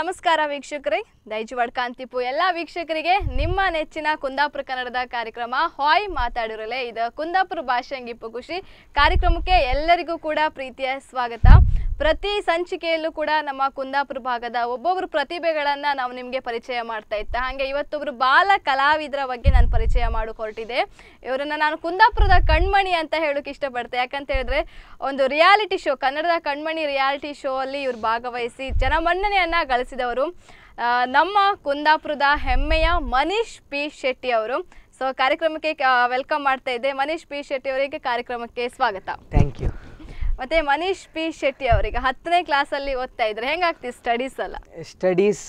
ನಮಸ್ಕಾರ ವೀಕ್ಷಕರೇ ದೈಜುವಾಡ್ ಕಾಂತಿಪು ಎಲ್ಲ ವೀಕ್ಷಕರಿಗೆ ನಿಮ್ಮ ನೆಚ್ಚಿನ ಕುಂದಾಪುರ ಕನ್ನಡದ ಕಾರ್ಯಕ್ರಮ ಹಾಯ್ ಮಾತಾಡಿರಲೆ ಇದು ಕುಂದಾಪುರ ಭಾಷೆಂಗಿಪ್ಪು ಖುಷಿ ಕಾರ್ಯಕ್ರಮಕ್ಕೆ ಎಲ್ಲರಿಗೂ ಕೂಡ ಪ್ರೀತಿಯ ಸ್ವಾಗತ ಪ್ರತಿ ಸಂಚಿಕೆಯಲ್ಲೂ ಕೂಡ ನಮ್ಮ ಕುಂದಾಪುರ ಭಾಗದ ಒಬ್ಬೊಬ್ರು ಪ್ರತಿಭೆಗಳನ್ನ ನಾವು ನಿಮಗೆ ಪರಿಚಯ ಮಾಡ್ತಾ ಇತ್ತ ಹಾಗೆ ಇವತ್ತೊಬ್ರು ಬಾಲ ಕಲಾವಿದರ ಬಗ್ಗೆ ನಾನು ಪರಿಚಯ ಮಾಡೋಕೆ ಹೊರಟಿದೆ ಇವರನ್ನ ನಾನು ಕುಂದಾಪುರದ ಕಣ್ಮಣಿ ಅಂತ ಹೇಳೋಕೆ ಇಷ್ಟಪಡ್ತೆ ಯಾಕಂತ ಹೇಳಿದ್ರೆ ಒಂದು ರಿಯಾಲಿಟಿ ಶೋ ಕನ್ನಡದ ಕಣ್ಮಣಿ ರಿಯಾಲಿಟಿ ಶೋ ಅಲ್ಲಿ ಇವ್ರು ಭಾಗವಹಿಸಿ ಜನಮನ್ನಣೆಯನ್ನ ಗಳಿಸಿದವರು ಆ, ನಮ್ಮ ಕುಂದಾಪುರದ ಹೆಮ್ಮೆಯ ಮನೀಶ್ ಪಿ ಶೆಟ್ಟಿ ಅವರು ಸೊ ಕಾರ್ಯಕ್ರಮಕ್ಕೆ ವೆಲ್ಕಮ್ ಮಾಡ್ತಾ ಇದ್ದೆ ಮನೀಶ್ ಪಿ ಶೆಟ್ಟಿ ಅವರಿಗೆ ಕಾರ್ಯಕ್ರಮಕ್ಕೆ ಸ್ವಾಗತ ಥ್ಯಾಂಕ್ ಯು ಮತ್ತೆ ಮನೀಶ್ ಪಿ ಶೆಟ್ಟಿ ಅವರಿಗೆ ಹತ್ತನೇ ಕ್ಲಾಸಲ್ಲಿ ಓದ್ತಾ ಇದ್ರೆ ಹೆಂಗಾಗ್ತಿ ಸ್ಟಡೀಸ್ ಎಲ್ಲ ಸ್ಟಡೀಸ್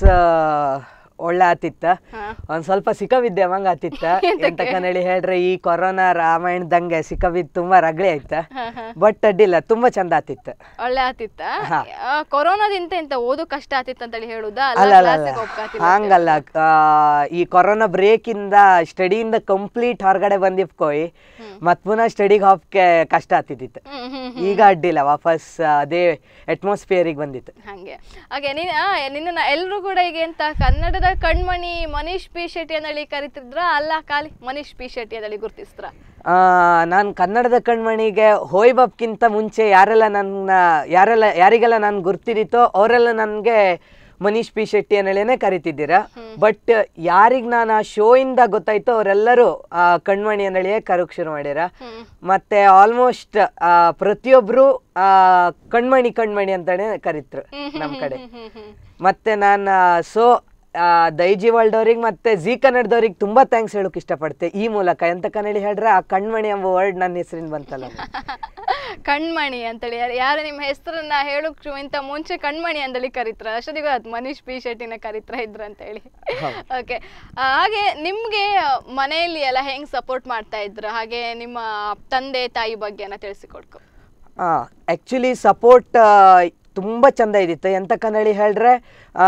ಒಳ್ಳೆ ಆತಿತ್ತ ಹಾ. ಒಂದ್ ಸ್ವಲ್ಪ ಸಿಕ್ಕಬಿದ್ದೆ ಮಂಗ ಆತಿತ್ತ ಎಂತ ಕನ್ನಡಿ ಹೇಳ್ರೆ ಈ ಕೊರೋನಾ ರಾಮಾಯಣದಂಗೆ ಸಿಕ್ಕಬಿದ್ ತುಂಬಾ ರಗಳೆ ಆಯ್ತ ಹಾ, ಹಾ. ಬಟ್ ಅಡ್ಡಿಲ್ಲ ತುಂಬಾ ಚಂದ ಆತಿತ್ತ ಒಳ್ಳೆ ಆತಿತ್ತ ಹಾ. ಆ, ಕೊರೋನಾದಿಂದ ಎಂತ ಓದು ಕಷ್ಟ ಆತಿತ್ತು ಅಂತ ಹೇಳಿ ಹೇಳುದಾ ಅಲ್ಲ ಅಲ್ಲ ಅಲ್ಲ ಕ್ಲಾಸಿಗೆ ಹೋಗ್ಕಾತಿಲ್ಲ ಹಂಗಲ್ಲ ಆ, ಈ ಕೊರೋನಾ ಬ್ರೇಕ್ ಇಂದ ಸ್ಟಡಿಯಿಂದ ಕಂಪ್ಲೀಟ್ ಹೊರಗಡೆ ಬಂದಿಪ್ಕೋಯಿ ಮತ್ ಪುನಃ ಸ್ಟಡಿಗೆ ಹೋಗಕ್ಕೆ ಕಷ್ಟ ಆತಿತ್ತು ಹ್ಮ್ ಹ್ಮ್ ಈಗ ಅಡ್ಡಿಲ್ಲ ವಾಪಸ್ ಅದೇ ಅಟ್ಮಾಸ್ಫಿಯರಿಗೆ ಬಂದಿತ್ತು ಹಂಗೆ ಹಾಗೆ ನೀನ್ ಆ, ನಿನ್ನ ಎಲ್ರು ಕೂಡ ಈಗ ಎಂತ ಕನ್ನಡದ ಕಣ್ಮಣಿ ಮನೀಶ್ ಪಿ ಶೆಟ್ಟಿ ಅಂತೇಳಿ ಕರಿತಿದ್ರ ಅಲ್ಲ ಖಾಲಿ ಮನೀಶ್ ಪಿ ಶೆಟ್ಟಿ ಅಂತೇಳಿ ಗುರ್ತಿಸ್ತ್ರ ನಾನು ಕನ್ನಡದ ಕಣ್ಮಣಿಗೆ ಹೋಯ್ಬಬ್ಕಿಂತ ಮುಂಚೆ ಯಾರೆಲ್ಲ ನನ್ನ ಯಾರೆಲ್ಲ ಯಾರಿಗೆಲ್ಲ ನಾನು ಗುರ್ತಿರಿತೋ ಅವರೆಲ್ಲ ನನಗೆ ಮನೀಶ್ ಪಿ ಶೆಟ್ಟಿ ಅನ್ನೇನೆ ಕರಿತಿದ್ದೀರ ಬಟ್ ಯಾರಿಗೆ ನಾನು ಆ ಶೋ ಇಂದ ಗೊತ್ತಾಯ್ತೋ ಅವರೆಲ್ಲರೂ ಕಣ್ಮಣಿ ಅನ್ನಳಿಯೇ ಕರೋಕ್ ಶುರು ಮಾಡ್ಯಾರ ಹ್ಮ್ ಮತ್ತೆ ಆಲ್ಮೋಸ್ಟ್ ಪ್ರತಿಯೊಬ್ರು ಆ, ಕಣ್ಮಣಿ ಕಣ್ಮಣಿ ಅಂತಾನೆ ಕರಿತ್ರು ನಮ್ಮ ಕಡೆ ಹ್ಮ್ ಹ್ಮ್ ಹ್ಮ್ ಮತ್ತೆ ನಾನು ಸೊ ದೈಜಿ ವರ್ಲ್ಡ್ ಅವ್ರಿಗೆ ಮತ್ತೆ ಜಿ ಕನ್ನಡದವ್ರಿಗೆ ತುಂಬಾ ಥ್ಯಾಂಕ್ಸ್ ಹೇಳೋಕೆ ಇಷ್ಟಪಡ್ತೆ ಈ ಮೂಲಕ ಎಂತ ಕನ್ನಡಿ ಹೇಳ್ರೆ ಆ ಕಣ್ಮಣಿ ಎಂಬ ವರ್ಡ್ ನನ್ನ ಹೆಸರಿನ ಬಂತಲ್ಲ ಕಣ್ಮಣಿ ಅಂತೇಳಿ ಯಾರು ಯಾರು ನಿಮ್ಮ ಹೆಸರನ್ನ ಹೇಳೋಕ್ ಇಂತ ಮುಂಚೆ ಕಣ್ಮಣಿ ಅಂತೇಳಿ ಕರಿತ್ರ ಅಷ್ಟೊತ್ತಿಗೆ ಅದು ಮನೀಶ್ ಪಿ ಶೆಟ್ಟಿನ ಕರಿತ್ರ ಇದ್ರ ಅಂತ ಹೇಳಿ ಓಕೆ ಹಾಗೆ ನಿಮ್ಗೆ ಮನೆಯಲ್ಲಿ ಎಲ್ಲ ಹೆಂಗ್ ಸಪೋರ್ಟ್ ಮಾಡ್ತಾ ಇದ್ರ ಹಾಗೆ ನಿಮ್ಮ ತಂದೆ ತಾಯಿ ಬಗ್ಗೆ ಎಲ್ಲ ತಿಳಿಸಿಕೊಡ್ಕೊ ಆ್ಯಕ್ಚುಲಿ ಸಪೋರ್ಟ್ ತುಂಬ ಚಂದ ಇದ್ದಿತ್ತು ಎಂತ ಕನ್ನಡಿ ಹೇಳ್ರೆ ಆ,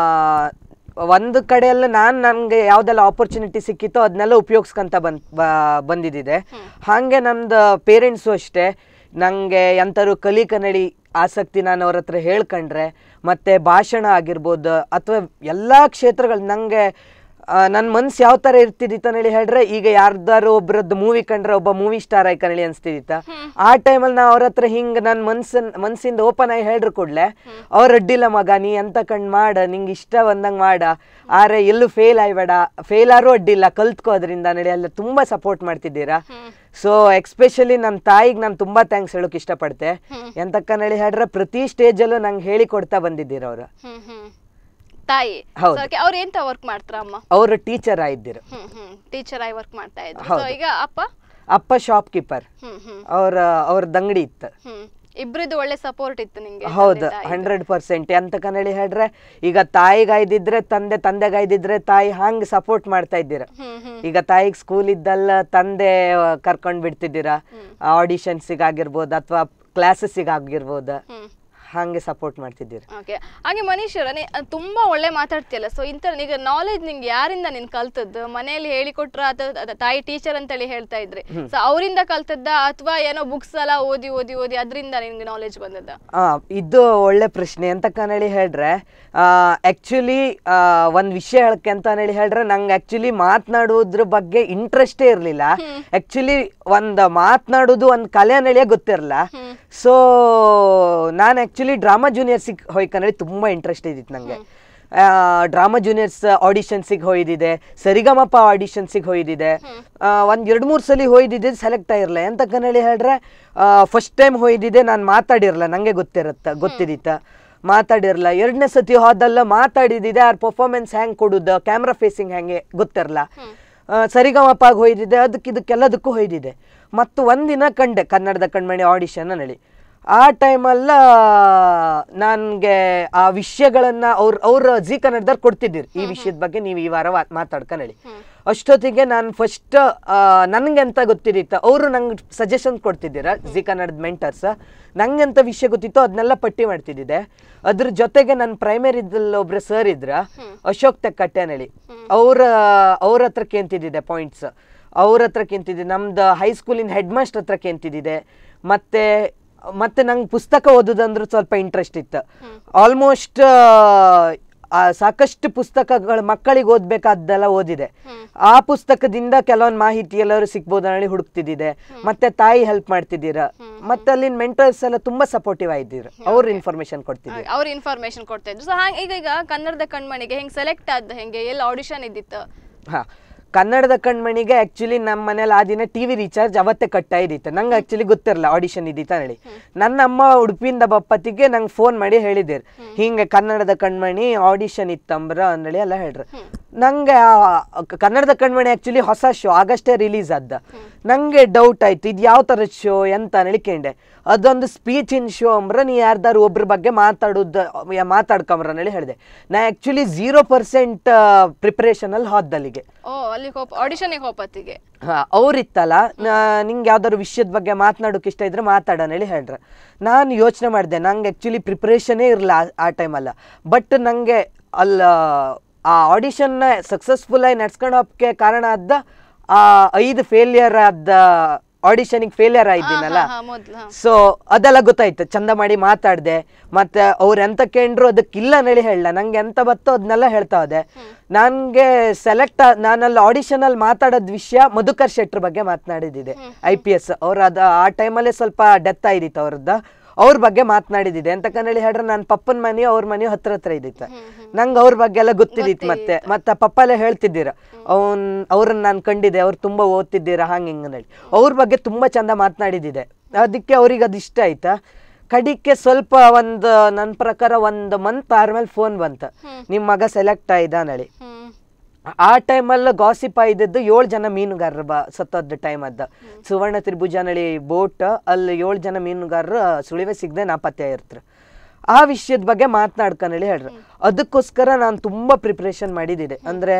ಒಂದು ಕಡೆಯಲ್ಲ ನಾನು ನನಗೆ ಯಾವುದೆಲ್ಲ ಆಪರ್ಚುನಿಟಿ ಸಿಕ್ಕಿತ್ತೋ ಅದನ್ನೆಲ್ಲ ಉಪಯೋಗಿಸ್ಕೊಂತ ಬಂದ್ ಬ- ಬಂದಿದ್ದಿದೆ ಹಾಗೆ ನಮ್ದು ಪೇರೆಂಟ್ಸು ಅಷ್ಟೇ ನನಗೆ ಎಂಥರು ಕಲಿ ಕನ್ನಡಿ ಆಸಕ್ತಿ ನಾನು ಅವ್ರ ಹತ್ರ ಹೇಳ್ಕೊಂಡ್ರೆ ಮತ್ತು ಭಾಷಣ ಆಗಿರ್ಬೋದು ಅಥವಾ ಎಲ್ಲ ಕ್ಷೇತ್ರಗಳು ನನಗೆ ನನ್ನ ಮನ್ಸು ಯಾವ ಥರ ಇರ್ತಿದ್ದಿತ್ತ ಹೇಳಿ ಹೇಳ್ರೆ ಈಗ ಯಾರ್ದಾರು ಒಬ್ರದ್ದು ಮೂವಿ ಕಂಡ್ರೆ ಒಬ್ಬ ಮೂವಿ ಸ್ಟಾರ್ ಆಯ್ಕನಳಿ ಅನ್ಸ್ತಿದ್ದಿತ್ತ ಆ ಟೈಮಲ್ಲಿ ನಾ ಅವ್ರ ಹತ್ರ ಹಿಂಗೆ ನನ್ನ ಮನ್ಸನ್ ಮನ್ಸಿಂದ ಓಪನ್ ಆಗಿ ಹೇಳ್ರು ಕೂಡ್ಲೆ ಅವ್ರ ಅಡ್ಡಿಲ್ಲ ಮಗ ನೀ ಎಂತ ಕಂಡು ಮಾಡ ನಿಂಗೆ ಇಷ್ಟ ಬಂದಂಗೆ ಮಾಡ ಆರೆ ಎಲ್ಲೂ ಫೇಲ್ ಆಯ್ಬೇಡ ಫೇಲ್ ಆದ್ರೂ ಅಡ್ಡಿಲ್ಲ ಕಲ್ತ್ಕೋ ಅದರಿಂದ ನಡಿ ಎಲ್ಲ ತುಂಬ ಸಪೋರ್ಟ್ ಮಾಡ್ತಿದ್ದೀರಾ ಸೊ ಎಕ್ಸ್ಪೆಷಲಿ ನಮ್ಮ ತಾಯಿಗೆ ನಾನು ತುಂಬ ಥ್ಯಾಂಕ್ಸ್ ಹೇಳೋಕೆ ಇಷ್ಟಪಡ್ತೆ ಎಂತಕ್ಕನೇಳಿ ಹೇಳ್ರೆ ಪ್ರತಿ ಸ್ಟೇಜಲ್ಲೂ ನಂಗೆ ಹೇಳಿ ಕೊಡ್ತಾ ಬಂದಿದ್ದೀರ ಅವರು ಹ್ಮ್ ಹ್ಮ್ ತಾಯಿ ಹೌದು. So, ಅವ್ರು ಎಂತ ವರ್ಕ್ ಮಾಡ್ತಾರ ಅಮ್ಮ ಅವರು ಟೀಚರ್ ಆಗಿದ್ದರು ಹ್ಮ್ ಹ್ಮ್ ಟೀಚರ್ ಆಗಿ ವರ್ಕ್ ಮಾಡ್ತಾ ಇದ್ರು ಹೌದು. ಸೊ ಈಗ ಅಪ್ಪ ಅಪ್ಪ ಶಾಪ್ ಕೀಪರ್ ಹ್ಮ್ ಹ್ಮ್ ಅವ್ರ ಅವ್ರದ್ದು ಅಂಗಡಿ ಇತ್ತು ಹ್ಮ್ ಇಬ್ರದ್ದು ಒಳ್ಳೆ ಸಪೋರ್ಟ್ ಇತ್ತು ನಿಂಗೆ ಹೌದು ತಂದೆ ತಾಯಿದು. ಹಂಡ್ರೆಡ್ ಪರ್ಸೆಂಟ್ ಎಂತ ಕನ್ನಡಿ ಹೇಳ್ರೆ ಈಗ ತಾಯಿಗಾಯ್ದಿದ್ರೆ ತಂದೆ ತಂದೆಗಾಯ್ದಿದ್ರೆ ತಾಯಿ ಹಂಗ್ ಸಪೋರ್ಟ್ ಮಾಡ್ತಾ ಇದ್ದೀರ ಹ್ಮ್ ಹ್ಮ್ ಈಗ ತಾಯಿಗೆ ಸ್ಕೂಲ್ ಇದ್ದಲ್ಲ ತಂದೆ ಕರ್ಕೊಂಡ್ ಬಿಡ್ತಿದ್ದೀರಾ ಆಡಿಷನ್ಸಿಗೆ ಆಗಿರ್ಬೋದು ಅಥವಾ ಕ್ಲಾಸಸ್ಸಿಗೆ ಆಗಿರ್ಬೋದು ಹ್ಮ್ ಹಂಗೆ ಸಪೋರ್ಟ್ ಮಾಡ್ತಿದ್ದೀರ ಓಕೆ ಹಾಗೆ ಮನೀಶ್ವರ ನೀ ಅಹ್, ತುಂಬಾ ಒಳ್ಳೆ ಮಾತಾಡ್ತೀಯಲ್ಲ ಸೊ ಇಂಥ ಈಗ ನಾಲೆಜ್ ನಿಂಗೆ ಯಾರಿಂದ ನೀನ್ ಕಲ್ತದ್ದು ಮನೆಯಲ್ಲಿ ಹೇಳಿಕೊಟ್ರ ಅಥವಾ ಅದ- ತಾಯಿ ಟೀಚರ್ ಅಂತೇಳಿ ಹೇಳ್ತಾ ಇದ್ರಿ ಸೊ ಅವರಿಂದ ಕಲ್ತದ್ದ ಅಥವಾ ಏನೋ ಬುಕ್ಸ್ ಎಲ್ಲ ಓದಿ ಓದಿ ಓದಿ ಅದರಿಂದ ನಿನ್ಗೆ ನಾಲೆಜ್ ಬಂದದ್ದ ಆ, ಇದು ಒಳ್ಳೆ ಪ್ರಶ್ನೆ ಅಂತ ಕನ್ನಡಿ ಹೇಳ್ರೆ ಆಕ್ಚುಲಿ ಒಂದ್ ವಿಷಯ ಹೇಳಕ್ಕೆ ಅಂತ ಹೇಳಿ ಹೇಳ್ರೆ ನಂಗೆ ಆಕ್ಚುಲಿ ಮಾತನಾಡೋದ್ರ ಬಗ್ಗೆ ಇಂಟ್ರೆಸ್ಟೇ ಇರಲಿಲ್ಲ ಆಕ್ಚುಲಿ ಒಂದ್ ಮಾತನಾಡೋದು ಒಂದ್ ಕಲೆ ಅನ್ನಳಿಯೇ ಗೊತ್ತಿರಲ್ಲ ಸೊ ನಾನು ಆಕ್ಚುಲಿ ಡ್ರಾಮಾ ಜೂನಿಯರ್ಸಿಗೆ ಹೋಯ್ಕಂದ್ರೆ ತುಂಬಾ ಇಂಟ್ರೆಸ್ಟ್ ಇದ್ದಿತ್ತು ನಂಗೆ ಡ್ರಾಮಾ ಜೂನಿಯರ್ಸ್ ಆಡಿಷನ್ಸಿಗೆ ಹೋಯ್ದಿದೆ ಸರಿಗಮಪ ಆಡಿಷನ್ಸಿಗೆ ಹೋಯ್ದಿದೆ ಒಂದು ಎರಡು ಮೂರು ಸಲ ಹೋಯ್ದಿದ್ದೆ ಸೆಲೆಕ್ಟ್ ಆಗಿರಲ್ಲ ಎಂತ ಕನ್ನಡಿ ಹೇಳ್ರೆ ಫಸ್ಟ್ ಟೈಮ್ ಹೋಯ್ದಿದೆ ನಾನು ಮಾತಾಡಿರಲ್ಲ ನನಗೆ ಗೊತ್ತಿರತ್ತ ಗೊತ್ತಿದ್ದಿತ್ತ ಮಾತಾಡಿರಲ್ಲ ಎರಡನೇ ಸತಿ ಹೋದಲ್ಲ ಮಾತಾಡಿದ್ದಿದೆ ಅವ್ರ ಪರ್ಫಾರ್ಮೆನ್ಸ್ ಹೆಂಗೆ ಕೊಡುದು ಕ್ಯಾಮ್ರಾ ಫೇಸಿಂಗ್ ಹೆಂಗೆ ಗೊತ್ತಿರಲ್ಲ ಸರಿಗಮಪಾಗ ಹೋಯ್ದಿದೆ ಅದಕ್ಕೆ ಇದಕ್ಕೆಲ್ಲದಕ್ಕೂ ಹೋಯ್ದಿದೆ ಮತ್ತು ಒಂದಿನ ಕಂಡೆ ಕನ್ನಡದ ಕಣ್ಮಣಿ ಆಡಿಷನ್ ನಳಿ ಆ ಟೈಮಲ್ಲ ನನಗೆ ಆ ವಿಷಯಗಳನ್ನ ಅವ್ರ ಅವ್ರ ಜಿ ಕನ್ನಡದವ್ರು ಕೊಡ್ತಿದ್ದೀರಿ ಈ ವಿಷಯದ ಬಗ್ಗೆ ನೀವು ಈ ವಾರ ವಾ- ಮಾತಾಡ್ಕೊಂಡೇಳಿ ಅಷ್ಟೊತ್ತಿಗೆ ನಾನು ಫಸ್ಟ್ ನನಗೆ ಅಂತ ಗೊತ್ತಿದ್ದಿತ್ತು ಅವರು ನಂಗೆ ಸಜೆಷನ್ ಕೊಡ್ತಿದ್ದೀರ ಜಿ ಕನ್ನಡದ ಮೆಂಟರ್ಸ್ ನಂಗೆ ಅಂತ ವಿಷಯ ಗೊತ್ತಿತ್ತು ಅದನ್ನೆಲ್ಲ ಪಟ್ಟಿ ಮಾಡ್ತಿದ್ದಿದೆ ಅದ್ರ ಜೊತೆಗೆ ನನ್ನ ಪ್ರೈಮರಿದಲ್ಲಿ ಒಬ್ರು ಸರ್ ಇದ್ರ ಅಶೋಕ್ ತೆಕ್ಕಟ್ಟೆ ಹೇಳಿ ಅವ್ರ ಅವ್ರ ಹತ್ರ ಕೇಂತಿದ್ದಿದೆ ಪಾಯಿಂಟ್ಸ್ ಅವ್ರ ಹತ್ರ ಕೇಂತಿದ್ದೆ ನಮ್ದು ಹೈಸ್ಕೂಲಿನ ಹೆಡ್ ಮಾಸ್ಟರ್ ಹತ್ರ ಕೇಂತಿದ್ದಿದೆ ಮತ್ತೆ ಮತ್ತೆ ನಂಗೆ ಪುಸ್ತಕ ಓದೋದಂದ್ರೆ ಸ್ವಲ್ಪ ಇಂಟ್ರೆಸ್ಟ್ ಇತ್ತು ಆಲ್ಮೋಸ್ಟ್ ಆ ಸಾಕಷ್ಟು ಪುಸ್ತಕಗಳು ಮಕ್ಕಳಿಗೆ ಓದ್ಬೇಕಾದ್ದೆಲ್ಲ ಓದಿದೆ ಹ್ಮ್. ಆ ಪುಸ್ತಕದಿಂದ ಕೆಲವೊಂದು ಮಾಹಿತಿ ಎಲ್ಲರೂ ಸಿಗ್ಬೋದು ಹೇಳಿ ಹುಡುಕ್ತಿದ್ದಿದೆ ಮತ್ತೆ ತಾಯಿ ಹೆಲ್ಪ್ ಮಾಡ್ತಿದ್ದೀರಾ ಮತ್ತೆ ಅಲ್ಲಿನ ಮೆಂಟರ್ಸ್ ಎಲ್ಲ ತುಂಬಾ ಸಪೋರ್ಟಿವ್ ಆಗಿದ್ದೀರಾ ಅವ್ರು ಇನ್ಫಾರ್ಮೇಶನ್ ಕೊಡ್ತಿದ್ರು ಅವ್ರ ಇನ್ಫಾರ್ಮೇಶನ್ ಕೊಡ್ತಾ ಇದ್ರು ಸೊ ಹಾಗೆ ಈಗ ಈಗ ಕನ್ನಡದ ಕಣ್ಮಣಿಗೆ ಹೆಂಗ್ ಸೆಲೆಕ್ಟ್ ಆದ ಹೆಂಗೆ ಎಲ್ಲಿ ಆಡಿಷನ್ ಇದ್ದಿತ್ತು ಹಾ ಕನ್ನಡದ ಕಣ್ಮಣಿಗೆ ಆಕ್ಚುಲಿ ನಮ್ಮ ಮನೇಲಿ ಆ ದಿನ ಟಿವಿ ರೀಚಾರ್ಜ್ ಅವತ್ತೇ ಕಟ್ಟ ಇದ್ದಿತ್ತು ನಂಗೆ ಆಕ್ಚುಲಿ ಗೊತ್ತಿರಲ್ಲ ಆಡಿಷನ್ ಇದ್ದಿತ್ತ ಹೇಳಿ ನನ್ನ ಅಮ್ಮ ಉಡುಪಿಯಿಂದ ಬಪ್ಪತ್ತಿಗೆ ನಂಗೆ ಫೋನ್ ಮಾಡಿ ಹೇಳಿದಿರು ಹಿಂಗೆ ಕನ್ನಡದ ಕಣ್ಮಣಿ ಆಡಿಷನ್ ಇತ್ತಂಬ್ರ ಅಂದೇಳಿ ಎಲ್ಲ ಹೇಳ್ರು ನಂಗೆ ಆ- ಕನ್ನಡದ ಕಣ್ಮಣಿ ಆಕ್ಚುಲಿ ಹೊಸ ಶೋ ಆಗಷ್ಟೇ ರಿಲೀಸ್ ಆದ ನಂಗೆ ಡೌಟ್ ಆಯ್ತು ಇದು ಯಾವ ಥರದ ಶೋ ಎಂತ ಹೇಳಿ ಕೇಂಡೆ ಅದೊಂದು ಸ್ಪೀಚ್ ಇನ್ ಶೋ ಅಂಬ್ರ ನೀ ಯಾರ್ದಾರು ಒಬ್ರ ಬಗ್ಗೆ ಮಾತಾಡೋದು ಮಾತಾಡ್ಕೊಂಬ್ರ ಹೇಳಿ ಹೇಳಿದೆ ನಾ ಆಕ್ಚುಲಿ ಝೀರೋ ಪರ್ಸೆಂಟ್ ಪ್ರಿಪ್ರೇಷನ್ ಅಲ್ಲಿ ಹೋದ್ದಲ್ಲಿಗೆ ಓ ಅಲ್ಲಿ ಹೋಪ್ ಆಡಿಷನ್ಗೆ ಹೋಪತ್ತಿಗೆ ಹಾ ಅವ್ರಿತ್ತಲ್ಲ ನಾ- ನಿಂಗೆ ಯಾವ್ದಾದ್ರು ವಿಷಯದ ಬಗ್ಗೆ ಮಾತನಾಡೋಕೆ ಇಷ್ಟ ಇದ್ರೆ ಮಾತಾಡೋಣ ಹೇಳಿ ಹೇಳ್ರ ನಾನು ಯೋಚನೆ ಮಾಡಿದೆ ನಂಗೆ ಆ್ಯಕ್ಚುಲಿ ಪ್ರಿಪ್ರೇಷನೇ ಇರಲ್ಲ ಆ ಟೈಮಲ್ಲ ಬಟ್ ನನಗೆ ಅಲ್ಲ ಆ ಆಡಿಷನ್ನ ಸಕ್ಸಸ್ಫುಲ್ ಆಗಿ ನಡ್ಸ್ಕೊಂಡು ಹೋಗಕ್ಕೆ ಕಾರಣ ಆದ ಆ ಐದು ಫೇಲಿಯರ್ ಆದ ಆಡಿಷನಿಗೆ ಫೇಲಿಯರ್ ಆಗಿದ್ದೀನಲ್ಲ ಹಾ ಮೊದ್ಲು ಹಾ ಸೊ ಅದೆಲ್ಲ ಗೊತ್ತಾಯ್ತು ಚಂದ ಮಾಡಿ ಮಾತಾಡ್ದೆ ಮತ್ತೆ ಅವ್ರು ಎಂತ ಕೇಂಡ್ರು ಅದಕ್ಕಿಲ್ಲ ಹೇಳಿ ಹೇಳಲ್ಲ ನಂಗೆ ಎಂತ ಬತ್ತೋ ಅದನ್ನೆಲ್ಲ ಹೇಳ್ತಾ ಹೋದೆ ನನ್ಗೆ ಸೆಲೆಕ್ಟ್ ನಾನಲ್ಲಿ ಆಡಿಷನ್ ಅಲ್ಲಿ ಮಾತಾಡೋದ್ ವಿಷಯ ಮಧುಕರ್ ಶೆಟ್ರ್ ಬಗ್ಗೆ ಮಾತನಾಡಿದ್ದಿದೆ ಐ ಪಿ ಎಸ್ ಅವ್ರ ಅದ ಆ ಟೈಮಲ್ಲೇ ಸ್ವಲ್ಪ ಡೆತ್ ಆಯ್ದಿತ್ತು ಅವ್ರದ್ದು ಅವ್ರ ಬಗ್ಗೆ ಮಾತನಾಡಿದ್ದಿದೆ ಅಂತ ಹೇಳಿ ಹೇಳ್ರೆ ನನ್ನ ಪಪ್ಪನ ಮನೆ ಅವ್ರ ಮನೆ ಹತ್ರ ಹತ್ರ ಇದ್ದಿತ್ತು ನಂಗೆ ಅವ್ರ ಬಗ್ಗೆ ಎಲ್ಲ ಗೊತ್ತಿದ್ದಿತ್ತು ಮತ್ತೆ ಮತ್ತೆ ಪಪ್ಪ ಎಲ್ಲ ಹೇಳ್ತಿದ್ದೀರ ಅವ್ನ್ ಅವ್ರನ್ನ ನಾನು ಕಂಡಿದ್ದೆ ಅವ್ರು ತುಂಬಾ ಓದ್ತಿದ್ದೀರಾ ಹಂಗೆ ಹಿಂಗೆ ಹೇಳಿ ಅವ್ರ ಬಗ್ಗೆ ತುಂಬಾ ಚಂದ ಮಾತನಾಡಿದ್ದಿದೆ ಅದಕ್ಕೆ ಅವ್ರಿಗೆ ಅದು ಇಷ್ಟ ಆಯ್ತಾ ಕಡಿಕೆ ಸ್ವಲ್ಪ ಒಂದು ನನ್ನ ಪ್ರಕಾರ ಒಂದು ಮಂತ್ ಆದ್ಮೇಲೆ ಫೋನ್ ಬಂತ ನಿಮ್ಮ ಮಗ ಸೆಲೆಕ್ಟ್ ಆಯ್ದ ನಳಿ ಹ್ಮ್ ಆ ಟೈಮಲ್ಲಿ ಗಾಸಿಪ್ ಆಗಿದ್ದು ಏಳು ಜನ ಮೀನುಗಾರರು ಬ ಸತ್ತೋದ್ ಟೈಮ್ ಅದ ಸುವರ್ಣ ತ್ರಿಭುಜ ನಳಿ ಬೋಟ್ ಅಲ್ಲಿ ಏಳು ಜನ ಮೀನುಗಾರರು ಸುಳಿವೆ ಸಿಗದೆ ನಾಪತ್ತೆ ಇರ್ತಾರೆ ಆ ವಿಷಯದ ಬಗ್ಗೆ ಮಾತನಾಡ್ಕೊಂಡೇಳಿ ಹೇಳ್ರಿ ಅದಕ್ಕೋಸ್ಕರ ನಾನು ತುಂಬಾ ಪ್ರಿಪ್ರೇಷನ್ ಮಾಡಿದ್ದಿದೆ ಅಂದ್ರೆ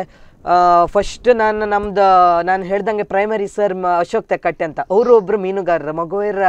ಫಸ್ಟ್ ನಾನು ನಮ್ದು ನಾನು ಹೇಳ್ದಂಗೆ ಪ್ರೈಮರಿ ಸರ್ ಅಶೋಕ್ ತೆಕ್ಕಟ್ಟೆ ಅಂತ ಅವರು ಒಬ್ರು ಮೀನುಗಾರರು ಮಗುವರ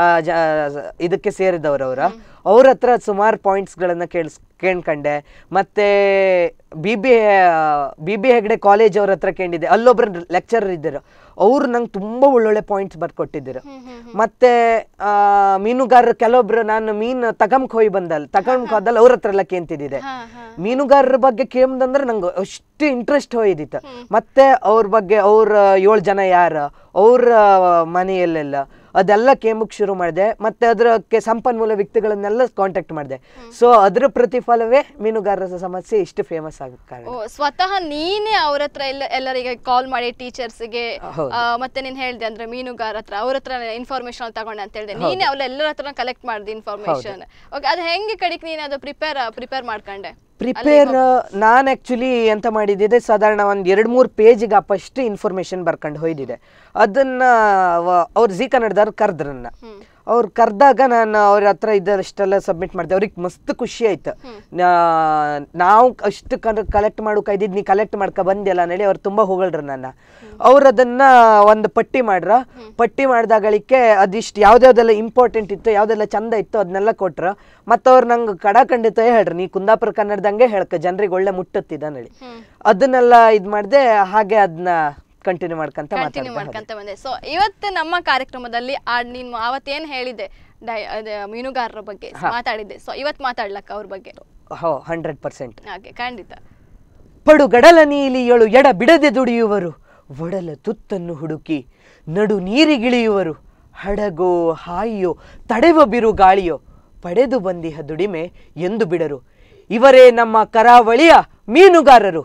ಇದಕ್ಕೆ ಸೇರಿದವರು ಅವ್ರ ಅವ್ರ ಹತ್ರ ಸುಮಾರು ಪಾಯಿಂಟ್ಸ್ಗಳನ್ನ ಕೇಳಿಸ್ ಕೇಳ್ಕೊಂಡೆ ಮತ್ತೆ B B B B Hegde college ಅವ್ರ ಹತ್ರ ಕೇಳಿದ್ದೆ ಅಲ್ಲೊಬ್ರು ಲೆಕ್ಚರರ್ ಇದ್ದರು ಅವ್ರು ನಂಗೆ ತುಂಬ ಒಳ್ಳೊಳ್ಳೆ ಪಾಯಿಂಟ್ಸ್ ಬರ್ಕೊಟ್ಟಿದ್ದರು ಮತ್ತೆ ಆ, ಮೀನುಗಾರರು ಕೆಲವೊಬ್ರು ನಾನು ಮೀನು ತಗಂಕ್ ಹೋಗಿ ಬಂದಲ್ಲ ತಗೊಂಡ್ ಹೋದಲ್ಲಿ ಅವ್ರ ಹತ್ರ ಎಲ್ಲ ಕೇಂತಿದ್ದೆ ಹಾ ಹಾ ಮೀನುಗಾರರ ಬಗ್ಗೆ ಕೇಳ್ದಂದ್ರೆ ನಂಗೆ ಅಷ್ಟು ಇಂಟ್ರೆಸ್ಟ್ ಹೋಯ್ದಿತ್ತು ಮತ್ತೆ ಅವ್ರ ಬಗ್ಗೆ ಅವ್ರ ಏಳು ಜನ ಯಾರ ಅವ್ರ ಮನೆಯಲ್ಲೆಲ್ಲ ಅದೆಲ್ಲ ಕೇಮಕ್ ಶುರು ಮಾಡಿದೆ ಮತ್ತೆ ಅದಕ್ಕೆ ಸಂಪನ್ಮೂಲ ವ್ಯಕ್ತಿಗಳನ್ನೆಲ್ಲ ಕಾಂಟ್ಯಾಕ್ಟ್ ಮಾಡಿದೆ ಸೊ ಅದ್ರ ಪ್ರತಿಫಲವೇ ಮೀನುಗಾರರ ಸಮಸ್ಯೆ ಇಷ್ಟು ಫೇಮಸ್ ಆಗ ಕಾರಣ ಓ ಸ್ವತಃ ನೀನೇ ಅವ್ರ ಹತ್ರ ಎಲ್ಲ ಎಲ್ಲರಿಗೆ ಕಾಲ್ ಮಾಡಿ ಟೀಚರ್ಸ್ಗೆ ಹೌದು. ಮತ್ತೆ ನೀನ್ ಹೇಳ್ದೆ ಅಂದ್ರೆ ಮೀನುಗಾರ ಹತ್ರ ಅವ್ರ ಹತ್ರ ಇನ್ಫಾರ್ಮೇಶನ್ ತಗೊಂಡೆ ಅಂತ ಹೇಳ್ದೆ ನೀನೇ ಅವ್ರ ಎಲ್ಲರ ಹತ್ರ ಕಲೆಕ್ಟ್ ಮಾಡ್ದೆ ಇನ್ಫಾರ್ಮೇಶನ್ ಓಕೆ ಅದು ಹೆಂಗೆ ಕಡಿಕ್ ನೀನು ಅದು ಪ್ರಿಪೇರ್ ಪ್ರಿಪೇರ್ ಮಾಡ್ಕೊಂಡೆ ಪ್ರಿಪೇರ್ ನಾನು ಆ್ಯಕ್ಚುಲಿ ಎಂತ ಮಾಡಿದ್ದೆ ಸಾಧಾರಣ ಒಂದು ಎರಡು ಮೂರು ಪೇಜಿಗೆ ಅಪ್ಪಷ್ಟು ಇನ್ಫಾರ್ಮೇಶನ್ ಬರ್ಕೊಂಡು ಹೋಯ್ದಿದೆ ಅದನ್ನ ವ- ಅವ್ರು ಜಿ ಕನ್ನಡದವ್ರು ಕರೆದ್ರು ನನ್ನ ಅವ್ರು ಕರೆದಾಗ ನಾನು ಅವ್ರ ಹತ್ರ ಇದಷ್ಟೆಲ್ಲ ಸಬ್ಮಿಟ್ ಮಾಡಿದೆ ಅವ್ರಿಗೆ ಮಸ್ತ್ ಖುಷಿ ಆಯ್ತು ನಾ- ನಾವು ಅಷ್ಟು ಕಲೆಕ್ಟ್ ಮಾಡೋಕೆ ಇದ್ದಿದ್ದು ನೀ ಕಲೆಕ್ಟ್ ಮಾಡ್ಕೊ ಬಂದ್ಯಲ್ಲ ಹೇಳಿ ಅವ್ರು ತುಂಬ ಹೊಗಳ್ರು ನನ್ನ ಅವ್ರು ಅದನ್ನ ಒಂದು ಪಟ್ಟಿ ಮಾಡ್ರ ಪಟ್ಟಿ ಮಾಡಿದಾಗಳಿಕೆ ಅದಿಷ್ಟು ಯಾವ್ದ್ಯಾವ್ದೆಲ್ಲ ಇಂಪಾರ್ಟೆಂಟ್ ಇತ್ತು ಯಾವ್ದೆಲ್ಲ ಚಂದ ಇತ್ತು ಅದನ್ನೆಲ್ಲ ಕೊಟ್ರ ಮತ್ತು ಅವ್ರು ನಂಗೆ ಕಡಾಖಂಡಿತ ಹೇಳ್ರಿ ನೀ ಕುಂದಾಪುರ ಕನ್ನಡದಂಗೆ ಹೇಳ್ಕ ಜನರಿಗೆ ಒಳ್ಳೆ ಮುಟ್ಟತ್ತಿದ್ದಾನೆ ಹೇಳಿ ಅದನ್ನೆಲ್ಲ ಇದು ಮಾಡಿದೆ ಹಾಗೆ ಅದನ್ನ ಕಂಟಿನ್ಯೂ ಮಾಡ್ಕೊಂತ ಕಂಟಿನ್ಯೂ ಮಾತಾಡ್ತಾ ಮಾಡ್ಕೊಂತ ಬಂದೆ ಸೊ ಇವತ್ತು ನಮ್ಮ ಕಾರ್ಯಕ್ರಮದಲ್ಲಿ ಆ ನೀನು ಅವತ್ತೇನ್ ಹೇಳಿದೆ ಡೈ ಅದೇ ಮೀನುಗಾರರ ಬಗ್ಗೆ ಮಾತಾಡಿದ್ದೆ ಸೊ ಇವತ್ತು ಮಾತಾಡ್ಲಕ್ಕ ಅವ್ರ ಬಗ್ಗೆ ಹೋ ಹಂಡ್ರೆಡ್ ಪರ್ಸೆಂಟ್ ಹಾಗೆ ಖಂಡಿತ ಪಡು ಗಡಲ ನೀಲಿಯಳು ಎಡ ಬಿಡದೆ ದುಡಿಯುವರು ಒಡಲ ತುತ್ತನ್ನು ಹುಡುಕಿ ನಡು ನೀರಿಗಿಳಿಯುವರು ಹಡಗೋ ಹಾಯಿಯೋ ತಡೆವ ಬಿರು ಗಾಳಿಯೋ ಪಡೆದು ಬಂದಿಹ ದುಡಿಮೆ ಎಂದು ಬಿಡರು ಇವರೇ ನಮ್ಮ ಕರಾವಳಿಯ ಮೀನುಗಾರರು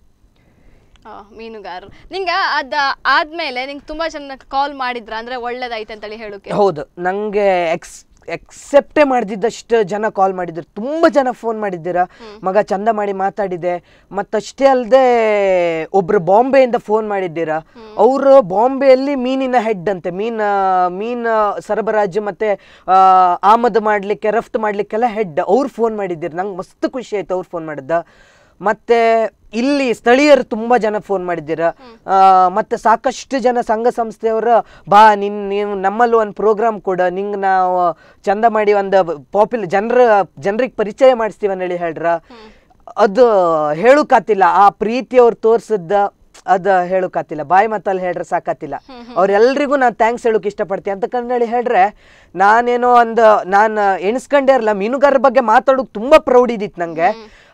ಆ, ಮೀನುಗಾರರು ನಿಂಗ ಅದ ಆದ್ಮೇಲೆ ನಿಂಗೆ ತುಂಬಾ ಜನ ಕಾಲ್ ಮಾಡಿದ್ರ ಅಂದ್ರೆ ಒಳ್ಳೇದಾಯ್ತು ಅಂತೇಳಿ ಹೇಳೋಕೆ ಹೌದು ನಂಗೆ ಎಕ್ಸ್ ಎಕ್ಸೆಪ್ಟೇ ಮಾಡ್ದಿದ್ದಷ್ಟು ಜನ ಕಾಲ್ ಮಾಡಿದ್ರು ತುಂಬ ಜನ ಫೋನ್ ಮಾಡಿದ್ದೀರ ಮಗ ಚಂದ ಮಾಡಿ ಮಾತಾಡಿದೆ ಮತ್ತಷ್ಟೇ ಅಲ್ಲದೆ ಒಬ್ರು ಬಾಂಬೆಯಿಂದ ಫೋನ್ ಮಾಡಿದ್ದೀರ ಅವರು ಬಾಂಬೆಯಲ್ಲಿ ಮೀನಿನ ಹೆಡ್ ಅಂತೆ ಮೀನ ಮೀನ್ ಸರಬರಾಜು ಮತ್ತೆ ಆ, ಆಮದು ಮಾಡಲಿಕ್ಕೆ ರಫ್ತು ಮಾಡಲಿಕ್ಕೆಲ್ಲ ಹೆಡ್ ಅವ್ರು ಫೋನ್ ಮಾಡಿದ್ದೀರಿ ನಂಗೆ ಮಸ್ತ್ ಖುಷಿ ಆಯ್ತು ಅವ್ರು ಫೋನ್ ಮಾಡಿದ್ದ ಮತ್ತೆ ಇಲ್ಲಿ ಸ್ಥಳೀಯರು ತುಂಬಾ ಜನ ಫೋನ್ ಮಾಡಿದ್ದೀರ ಆ, ಮತ್ತೆ ಸಾಕಷ್ಟು ಜನ ಸಂಘ ಸಂಸ್ಥೆಯವರು ಬಾ ನಿನ್ ನೀವು ನಮ್ಮಲ್ಲಿ ಒಂದು ಪ್ರೋಗ್ರಾಮ್ ಕೊಡ ನಿಂಗೆ ನಾವು ಚಂದ ಮಾಡಿ ಒಂದು ಪಾಪ್ಯುಲರ್ ಜನರ ಜನರಿಗೆ ಪರಿಚಯ ಮಾಡಿಸ್ತೀವಿ ಹೇಳಿ ಹೇಳ್ರ ಅದು ಹೇಳುಕಾತಿಲ್ಲ ಆ ಪ್ರೀತಿ ಅವ್ರು ತೋರ್ಸಿದ್ದ ಅದ ಹೇಳುಕಾತಿಲ್ಲ ಬಾಯಿ ಮಾತಲ್ಲಿ ಹೇಳ್ರೆ ಸಾಕಾತಿಲ್ಲ ಅವ್ರೆಲ್ರಿಗೂ ನಾನು ಥ್ಯಾಂಕ್ಸ್ ಹೇಳೋಕೆ ಇಷ್ಟಪಡ್ತೀನಿ ಅಂತ ಕಂಡೇಳಿ ಹೇಳ್ರೆ ನಾನೇನೋ ಒಂದು ನಾನು ಎಣಿಸ್ಕೊಂಡೇ ಇರಲ್ಲ ಮೀನುಗಾರರ ಬಗ್ಗೆ ಮಾತಾಡೋಕೆ ತುಂಬಾ ಪ್ರೌಡ್ ಇದ್ದಿತ್ತು ನಂಗೆ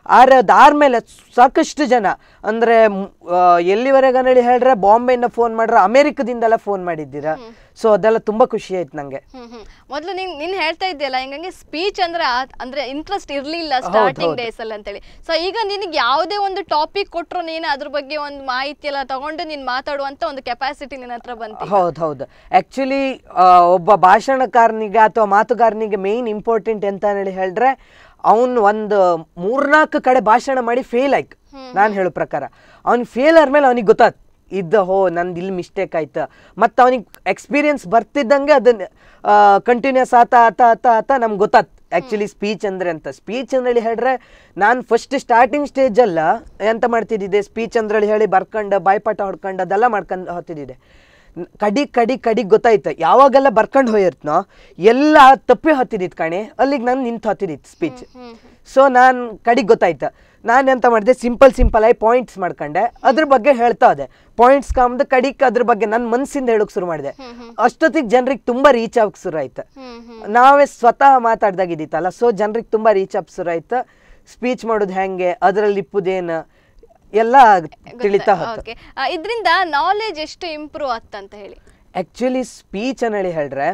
ಆದ್ರೆ ಅದಾದ್ಮೇಲೆ ಸಾಕಷ್ಟು ಜನ ಅಂದ್ರೆ ಮ್, ಆ, ಎಲ್ಲಿವರೆಗೆ ಹೇಳಿ ಹೇಳ್ರೆ ಬಾಂಬೆಯಿಂದ ಫೋನ್ ಮಾಡ್ರೆ ಅಮೆರಿಕದಿಂದೆಲ್ಲ ಫೋನ್ ಮಾಡಿದ್ದೀರಾ ಸೊ ಅದೆಲ್ಲ ತುಂಬಾ ಖುಷಿ ಆಯ್ತು ನಂಗೆ ಹ್ಮ್ ಹ್ಮ್ ಮೊದ್ಲು ನೀನ್ ನೀನ್ ಹೇಳ್ತಾ ಇದ್ಯಲ್ಲ ಹಿಂಗಂಗೆ ಸ್ಪೀಚ್ ಅಂದ್ರೆ ಆ- ಅಂದ್ರೆ ಇಂಟ್ರೆಸ್ಟ್ ಇರ್ಲಿಲ್ಲ ಸ್ಟಾರ್ಟಿಂಗ್ ಹೌದು. ಡೇಸ್ ಅಲ್ಲಿ ಅಂತೇಳಿ ಸೊ ಈಗ ನಿನಗೆ ಯಾವುದೇ ಒಂದು ಟಾಪಿಕ್ ಕೊಟ್ರು ನೀನು ಅದ್ರ ಬಗ್ಗೆ ಒಂದು ಮಾಹಿತಿ ಎಲ್ಲ ತಗೊಂಡು ನೀನ್ ಮಾತಾಡುವಂತ ಒಂದು ಕೆಪಾಸಿಟಿ ನಿನ್ನ ಹತ್ರ ಬಂತು ಹೌದು ಹೌದು ಆಕ್ಚುಲಿ ಒಬ್ಬ ಭಾಷಣಕಾರನಿಗೆ ಅಥವಾ ಮಾತುಗಾರನಿಗೆ ಮೇನ್ ಇಂಪಾರ್ಟೆಂಟ್ ಎಂತ ಹೇಳಿ ಹೇಳಿದ್ರೆ ಅವನ್ ಒಂದು ಮೂರ್ನಾಲ್ಕು ಕಡೆ ಭಾಷಣ ಮಾಡಿ ಫೇಲ್ ಆಯ್ತು ನಾನು ಹೇಳೋ ಪ್ರಕಾರ ಅವ್ನ್ ಫೇಲ್ ಆದ್ಮೇಲೆ ಅವನಿಗೆ ಗೊತ್ತಾತ್ ಇದ್ದ ಹೋ ನಂದು ಇಲ್ಲಿ ಮಿಸ್ಟೇಕ್ ಆಯ್ತು ಮತ್ತು ಅವನಿಗೆ ಎಕ್ಸ್ಪೀರಿಯನ್ಸ್ ಬರ್ತಿದ್ದಂಗೆ ಅದನ್ನ ಕಂಟಿನ್ಯೂಸ್ ಆತ ಆತ ಆತ ಆತ ನಮ್ಗೆ ಗೊತ್ತಾತ್ ಆ್ಯಕ್ಚುಲಿ ಸ್ಪೀಚ್ ಅಂದ್ರೆ ಅಂತ ಸ್ಪೀಚ್ ಅಂದೇಳಿ ಹೇಳ್ರೆ ನಾನು ಫಸ್ಟ್ ಸ್ಟಾರ್ಟಿಂಗ್ ಸ್ಟೇಜಲ್ಲ ಎಂತ ಮಾಡ್ತಿದ್ದಿದ್ದೆ ಸ್ಪೀಚ್ ಅಂದ್ರಲ್ಲಿ ಹೇಳಿ ಬರ್ಕೊಂಡು ಬಾಯ್ಪಾಠ ಹೊಡ್ಕೊಂಡು ಅದೆಲ್ಲ ಮಾಡ್ಕೊಂಡು ಹೋಗ್ತಿದ್ದಿದ್ದೆ ನ್- ಕಡಿ ಕಡಿ ಕಡಿ ಗೊತ್ತಾಯ್ತು ಯಾವಾಗೆಲ್ಲ ಬರ್ಕೊಂಡು ಹೋಗಿರ್ತನೋ ಎಲ್ಲ ತಪ್ಪಿ ಹತ್ತಿದಿತ್ತು ಕಣೆ ಅಲ್ಲಿಗೆ ನಾನು ನಿಂತು ಹತ್ತಿದಿತ್ತು ಸ್ಪೀಚ್ ಸೊ ನಾನು ಕಡಿಗೆ ಗೊತ್ತಾಯ್ತು ನಾನು ಎಂತ ಮಾಡಿದೆ ಸಿಂಪಲ್ ಸಿಂಪಲ್ ಆಗಿ ಪಾಯಿಂಟ್ಸ್ ಮಾಡ್ಕೊಂಡೆ ಅದ್ರ ಬಗ್ಗೆ ಹೇಳ್ತಾ ಹೋದೆ ಪಾಯಿಂಟ್ಸ್ ಕಾಮ್ದು ಕಡಿಕ್ ಅದ್ರ ಬಗ್ಗೆ ನನ್ನ ಮನಸ್ಸಿಂದ ಹೇಳೋಕೆ ಶುರು ಮಾಡಿದೆ ಅಷ್ಟೊತ್ತಿಗೆ ಜನರಿಗೆ ತುಂಬಾ ರೀಚ್ ಆಗಕ್ಕೆ ಶುರು ಆಯ್ತು ಹ್ಮ್ ಹ್ಮ್ ನಾವೇ ಸ್ವತಃ ಮಾತಾಡ್ದಾಗಿದ್ದಿತ್ತಲ್ಲ ಸೊ ಜನರಿಗೆ ತುಂಬಾ ರೀಚ್ ಅಪ್ ಶುರು ಆಯ್ತು ಸ್ಪೀಚ್ ಮಾಡೋದು ಹೆಂಗೆ ಅದರಲ್ಲಿ ಇಪ್ಪುದೇನು ಎಲ್ಲ ತಿಳಿತಾ ಹೊತ್ತು ಓಕೆ ಇದರಿಂದ ನಾಲೆಜ್ ಎಷ್ಟು ಇಂಪ್ರೂವ್ ಆತ್ತಂತ ಹೇಳಿ ಆ್ಯಕ್ಚುಲಿ ಸ್ಪೀಚ್ ಅನ್ನೇಳಿ ಹೇಳ್ರೆ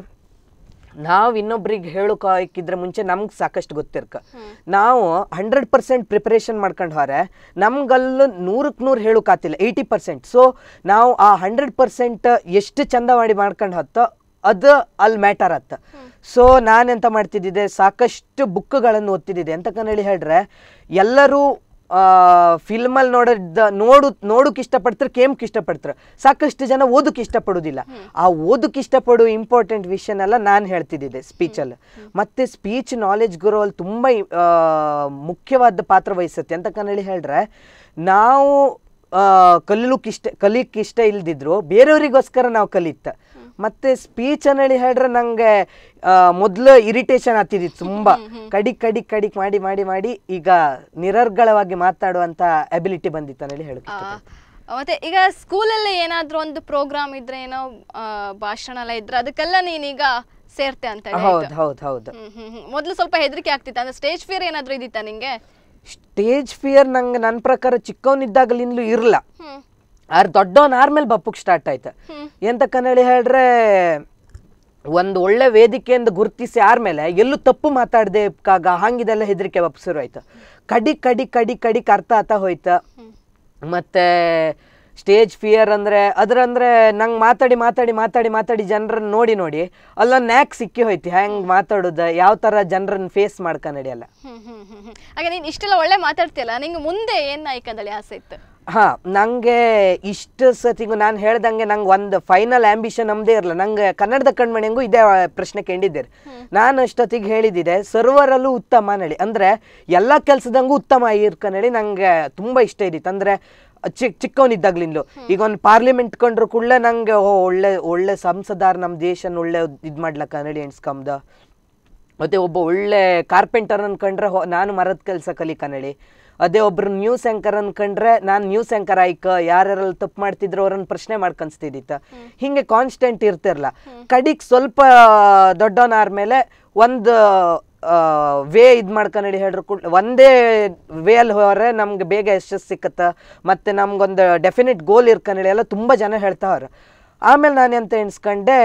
ನಾವು ಇನ್ನೊಬ್ರಿಗೆ ಹೇಳೋಕಿದ್ರೆ ಮುಂಚೆ ನಮ್ಗೆ ಸಾಕಷ್ಟು ಗೊತ್ತಿರ್ಕ ನಾವು ಹಂಡ್ರೆಡ್ ಪರ್ಸೆಂಟ್ ಪ್ರಿಪರೇಷನ್ ಮಾಡ್ಕೊಂಡು ಹೋರೆ ನಮ್ಗಲ್ಲೂ ನೂರಕ್ಕೆ ನೂರು ಹೇಳೋಕ್ಕಾತಿಲ್ಲ ಏಯ್ಟಿ ಪರ್ಸೆಂಟ್ ಸೊ ನಾವು ಆ ಹಂಡ್ರೆಡ್ ಪರ್ಸೆಂಟ್ ಎಷ್ಟು ಚಂದ ಮಾಡಿ ಮಾಡ್ಕೊಂಡು ಹತ್ತೋ ಅದು ಅಲ್ಲಿ ಮ್ಯಾಟರ್ ಆತ ಸೊ ನಾನೆಂತ ಮಾಡ್ತಿದ್ದಿದ್ದೆ ಸಾಕಷ್ಟು ಬುಕ್ಗಳನ್ನು ಓದ್ತಿದ್ದಿದ್ದೆ ಎಂತಕ್ಕಂತ ಹೇಳಿ ಹೇಳ್ರೆ ಎಲ್ಲರೂ ಫಿಲ್ಮಲ್ಲಿ ನೋಡಿದ ನೋಡು ನೋಡೋಕೆ ಇಷ್ಟಪಡ್ತಾರೆ ಕೇಮ್ಕ್ ಇಷ್ಟಪಡ್ತಾರೆ ಸಾಕಷ್ಟು ಜನ ಓದೋಕೆ ಇಷ್ಟಪಡೋದಿಲ್ಲ ಆ ಓದೋಕೆ ಇಷ್ಟಪಡೋ ಇಂಪಾರ್ಟೆಂಟ್ ವಿಷಯನೆಲ್ಲ ನಾನು ಹೇಳ್ತಿದ್ದಿದ್ದೆ ಸ್ಪೀಚಲ್ಲಿ ಮತ್ತೆ ಸ್ಪೀಚ್ ನಾಲೆಜ್ ಗುರೋಲ್ಲಿ ತುಂಬ ಮುಖ್ಯವಾದ ಪಾತ್ರ ವಹಿಸುತ್ತೆ ಅಂತಕ್ಕಂತ ಹೇಳಿ ಹೇಳ್ರೆ ನಾವು ಕಲೀಲಿಕ್ಕೆ ಇಷ್ಟ ಕಲಿಯಕ್ಕೆ ಇಷ್ಟ ಇಲ್ದಿದ್ರು ಬೇರೆಯವರಿಗೋಸ್ಕರ ನಾವು ಕಲಿತ ಮತ್ತೆ ಸ್ಪೀಚ್ ಅನ್ನೇಳಿ ಹೇಳ್ರೆ ನಂಗೆ ಮೊದಲು ಇರಿಟೇಷನ್ ಆಗ್ತಿದ್ದಿತ್ತು ತುಂಬ ಕಡಿಕ್ ಕಡಿಕ್ ಕಡಿಕ್ ಮಾಡಿ ಮಾಡಿ ಮಾಡಿ ಈಗ ನಿರರ್ಗಳವಾಗಿ ಮಾತಾಡುವಂತ ಅಬಿಲಿಟಿ ಬಂದಿತ್ತು ಅನ್ನೇಳಿ ಹೇಳಿ ಆ, ಮತ್ತೆ ಈಗ ಸ್ಕೂಲಲ್ಲಿ ಏನಾದ್ರೂ ಒಂದು ಪ್ರೋಗ್ರಾಮ್ ಇದ್ರೆ ಏನೋ ಆ, ಭಾಷಣ ಎಲ್ಲ ಇದ್ರೆ ಅದಕ್ಕೆಲ್ಲ ನೀನೀಗ ಸೇರ್ತೆ ಅಂತ ಹೇಳಿ ಹೌದು ಆಯ್ತು. ಹೌದು ಹೌದು ಹ್ಮ್ ಹ್ಮ್ ಹ್ಮ್. ಮೊದ್ಲು ಸ್ವಲ್ಪ ಹೆದರಿಕೆ ಆಗ್ತಿತ್ತು ಅಂದ್ರೆ ಸ್ಟೇಜ್ ಫಿಯರ್ ಏನಾದ್ರೂ ಇದ್ದಿತ್ತಾ ನಿಂಗೆ ಸ್ಟೇಜ್ ಫಿಯರ್ ನಂಗೆ ನನ್ನ ಪ್ರಕಾರ ಚಿಕ್ಕವನಿದ್ದಾಗಲಿಂದಲೂ ಇರಲ್ಲ ಹ್ಮ್ ಆದ್ರೆ ದೊಡ್ಡವನ್ ಆದ್ಮೇಲೆ ಬಪ್ಪಕ್ ಸ್ಟಾರ್ಟ್ ಆಯ್ತು ಎಂತಕ್ಕಂದೇಳಿ ಹೇಳ್ರೆ ಒಂದು ಒಳ್ಳೆ ವೇದಿಕೆಯಿಂದ ಗುರುತಿಸಿ ಆದ್ಮೇಲೆ ಎಲ್ಲೂ ತಪ್ಪು ಮಾತಾಡದೆ ಕಾಗ ಹಂಗಿದೆಲ್ಲ ಹೆದರಿಕೆ ಬಪ್ ಶುರು ಆಯ್ತು ಕಡಿ ಕಡಿ ಕಡಿ ಕಡಿಕ್ ಅರ್ಥ ಆತ ಹೋಯ್ತು ಮತ್ತೆ ಸ್ಟೇಜ್ ಫಿಯರ್ ಅಂದ್ರೆ ಅದ್ರಂದ್ರೆ ನಂಗೆ ಮಾತಾಡಿ ಮಾತಾಡಿ ಮಾತಾಡಿ ಮಾತಾಡಿ ಜನರನ್ನ ನೋಡಿ ನೋಡಿ ಅಲ್ಲ ನ್ಯಾಕ್ ಸಿಕ್ಕಿ ಹೋಯ್ತು ಹೆಂಗ್ ಮಾತಾಡೋದು ಯಾವ ತರ ಜನರನ್ನ ಫೇಸ್ ಮಾಡ್ಕ ನಡೆಯಲ್ಲ ಹ್ಮ್ ಹ್ಮ್ ಹ್ಮ್ ಹ್ಮ್. ಹಾಗೆ ನೀನ್ ಇಷ್ಟೆಲ್ಲ ಒಳ್ಳೆ ಮಾತಾಡ್ತಿಯಲ್ಲ ನಿಂಗೆ ಮುಂದೆ ಏನ್ ನಾಯ್ಕಂದಳಿ ಆಸೆ ಇತ್ತು ಹಾ ನಂಗೆ ಇಷ್ಟು ಸತಿಗೂ ನಾನು ಹೇಳ್ದಂಗೆ ನಂಗೆ ಒಂದು ಫೈನಲ್ ಆಂಬಿಷನ್ ನಮ್ದೇ ಇರಲ್ಲ ನಂಗೆ ಕನ್ನಡದ ಕಣ್ಮಣಿಯಂಗೂ ಇದೇ ಪ್ರಶ್ನೆ ಕೇಳಿದ್ದೀರಿ ನಾನು ಅಷ್ಟೊತ್ತಿಗೆ ಹೇಳಿದ್ದಿದೆ ಸರ್ವರಲ್ಲೂ ಉತ್ತಮ ನಳಿ ಅಂದ್ರೆ ಎಲ್ಲ ಕೆಲಸದಂಗೂ ಉತ್ತಮ ಇರ್ಕನಳಿ ನಂಗೆ ತುಂಬಾ ಇಷ್ಟ ಇದ್ದಿತ್ತು ಅಂದ್ರೆ ಚಿಕ್ಕ ಚಿಕ್ಕವನಿದ್ದಾಗ್ಲಿಂದಲೂ ಈಗ ಒಂದು ಪಾರ್ಲಿಮೆಂಟ್ ಕಂಡ್ರು ಕೂಡಲೇ ನಂಗೆ ಓ ಒಳ್ಳೆ ಒಳ್ಳೆ ಸಂಸದಾರ್ ನಮ್ಮ ದೇಶನ ಒಳ್ಳೆ ಇದು ಮಾಡ್ಲಕ್ಕ ನಡಿ ಎಣ್ಸ್ಕಂಬ್ದ ಮತ್ತೆ ಒಬ್ಬ ಒಳ್ಳೆ ಕಾರ್ಪೆಂಟರ್ ಅನ್ಕೊಂಡ್ರೆ ಹೋ- ನಾನು ಮರದ ಕೆಲಸ ಕಲಿಕನಳಿ ಅದೇ ಒಬ್ರು ನ್ಯೂಸ್ ಆಂಕರ್ ಅನ್ಕೊಂಡ್ರೆ ನಾನು ನ್ಯೂಸ್ ಆಂಕರ್ ಆಯ್ಕ ಯಾರ್ಯಾರಲ್ಲಿ ತಪ್ಪು ಮಾಡ್ತಿದ್ರು ಅವ್ರನ್ನ ಪ್ರಶ್ನೆ ಮಾಡ್ಕನ್ಸ್ತಿದ್ದಿತ್ತ ಹಿಂಗೆ ಕಾನ್ಸ್ಟೆಂಟ್ ಇರ್ತಿರ್ಲ ಕಡಿಗ್ ಸ್ವಲ್ಪ ದೊಡ್ಡವನಾದ್ಮೇಲೆ ಒಂದು ವೇ ಇದು ಮಾಡ್ಕೊಂಡಿ ಹೇಳ್ರು ಕೂಡ ಒಂದೇ ವೇ ಅಲ್ಲಿ ಹೋದ್ರೆ ನಮ್ಗೆ ಬೇಗ ಯಶಸ್ಸು ಸಿಕ್ಕತ್ತ ಮತ್ತೆ ನಮ್ಗೊಂದು ಡೆಫಿನೆಟ್ ಗೋಲ್ ಇರ್ಕಂಡಿ ಎಲ್ಲ ತುಂಬ ಜನ ಹೇಳ್ತಾವ್ರ ಆಮೇಲೆ ನಾನು ಎಂತ ಎಣಿಸ್ಕೊಂಡೆ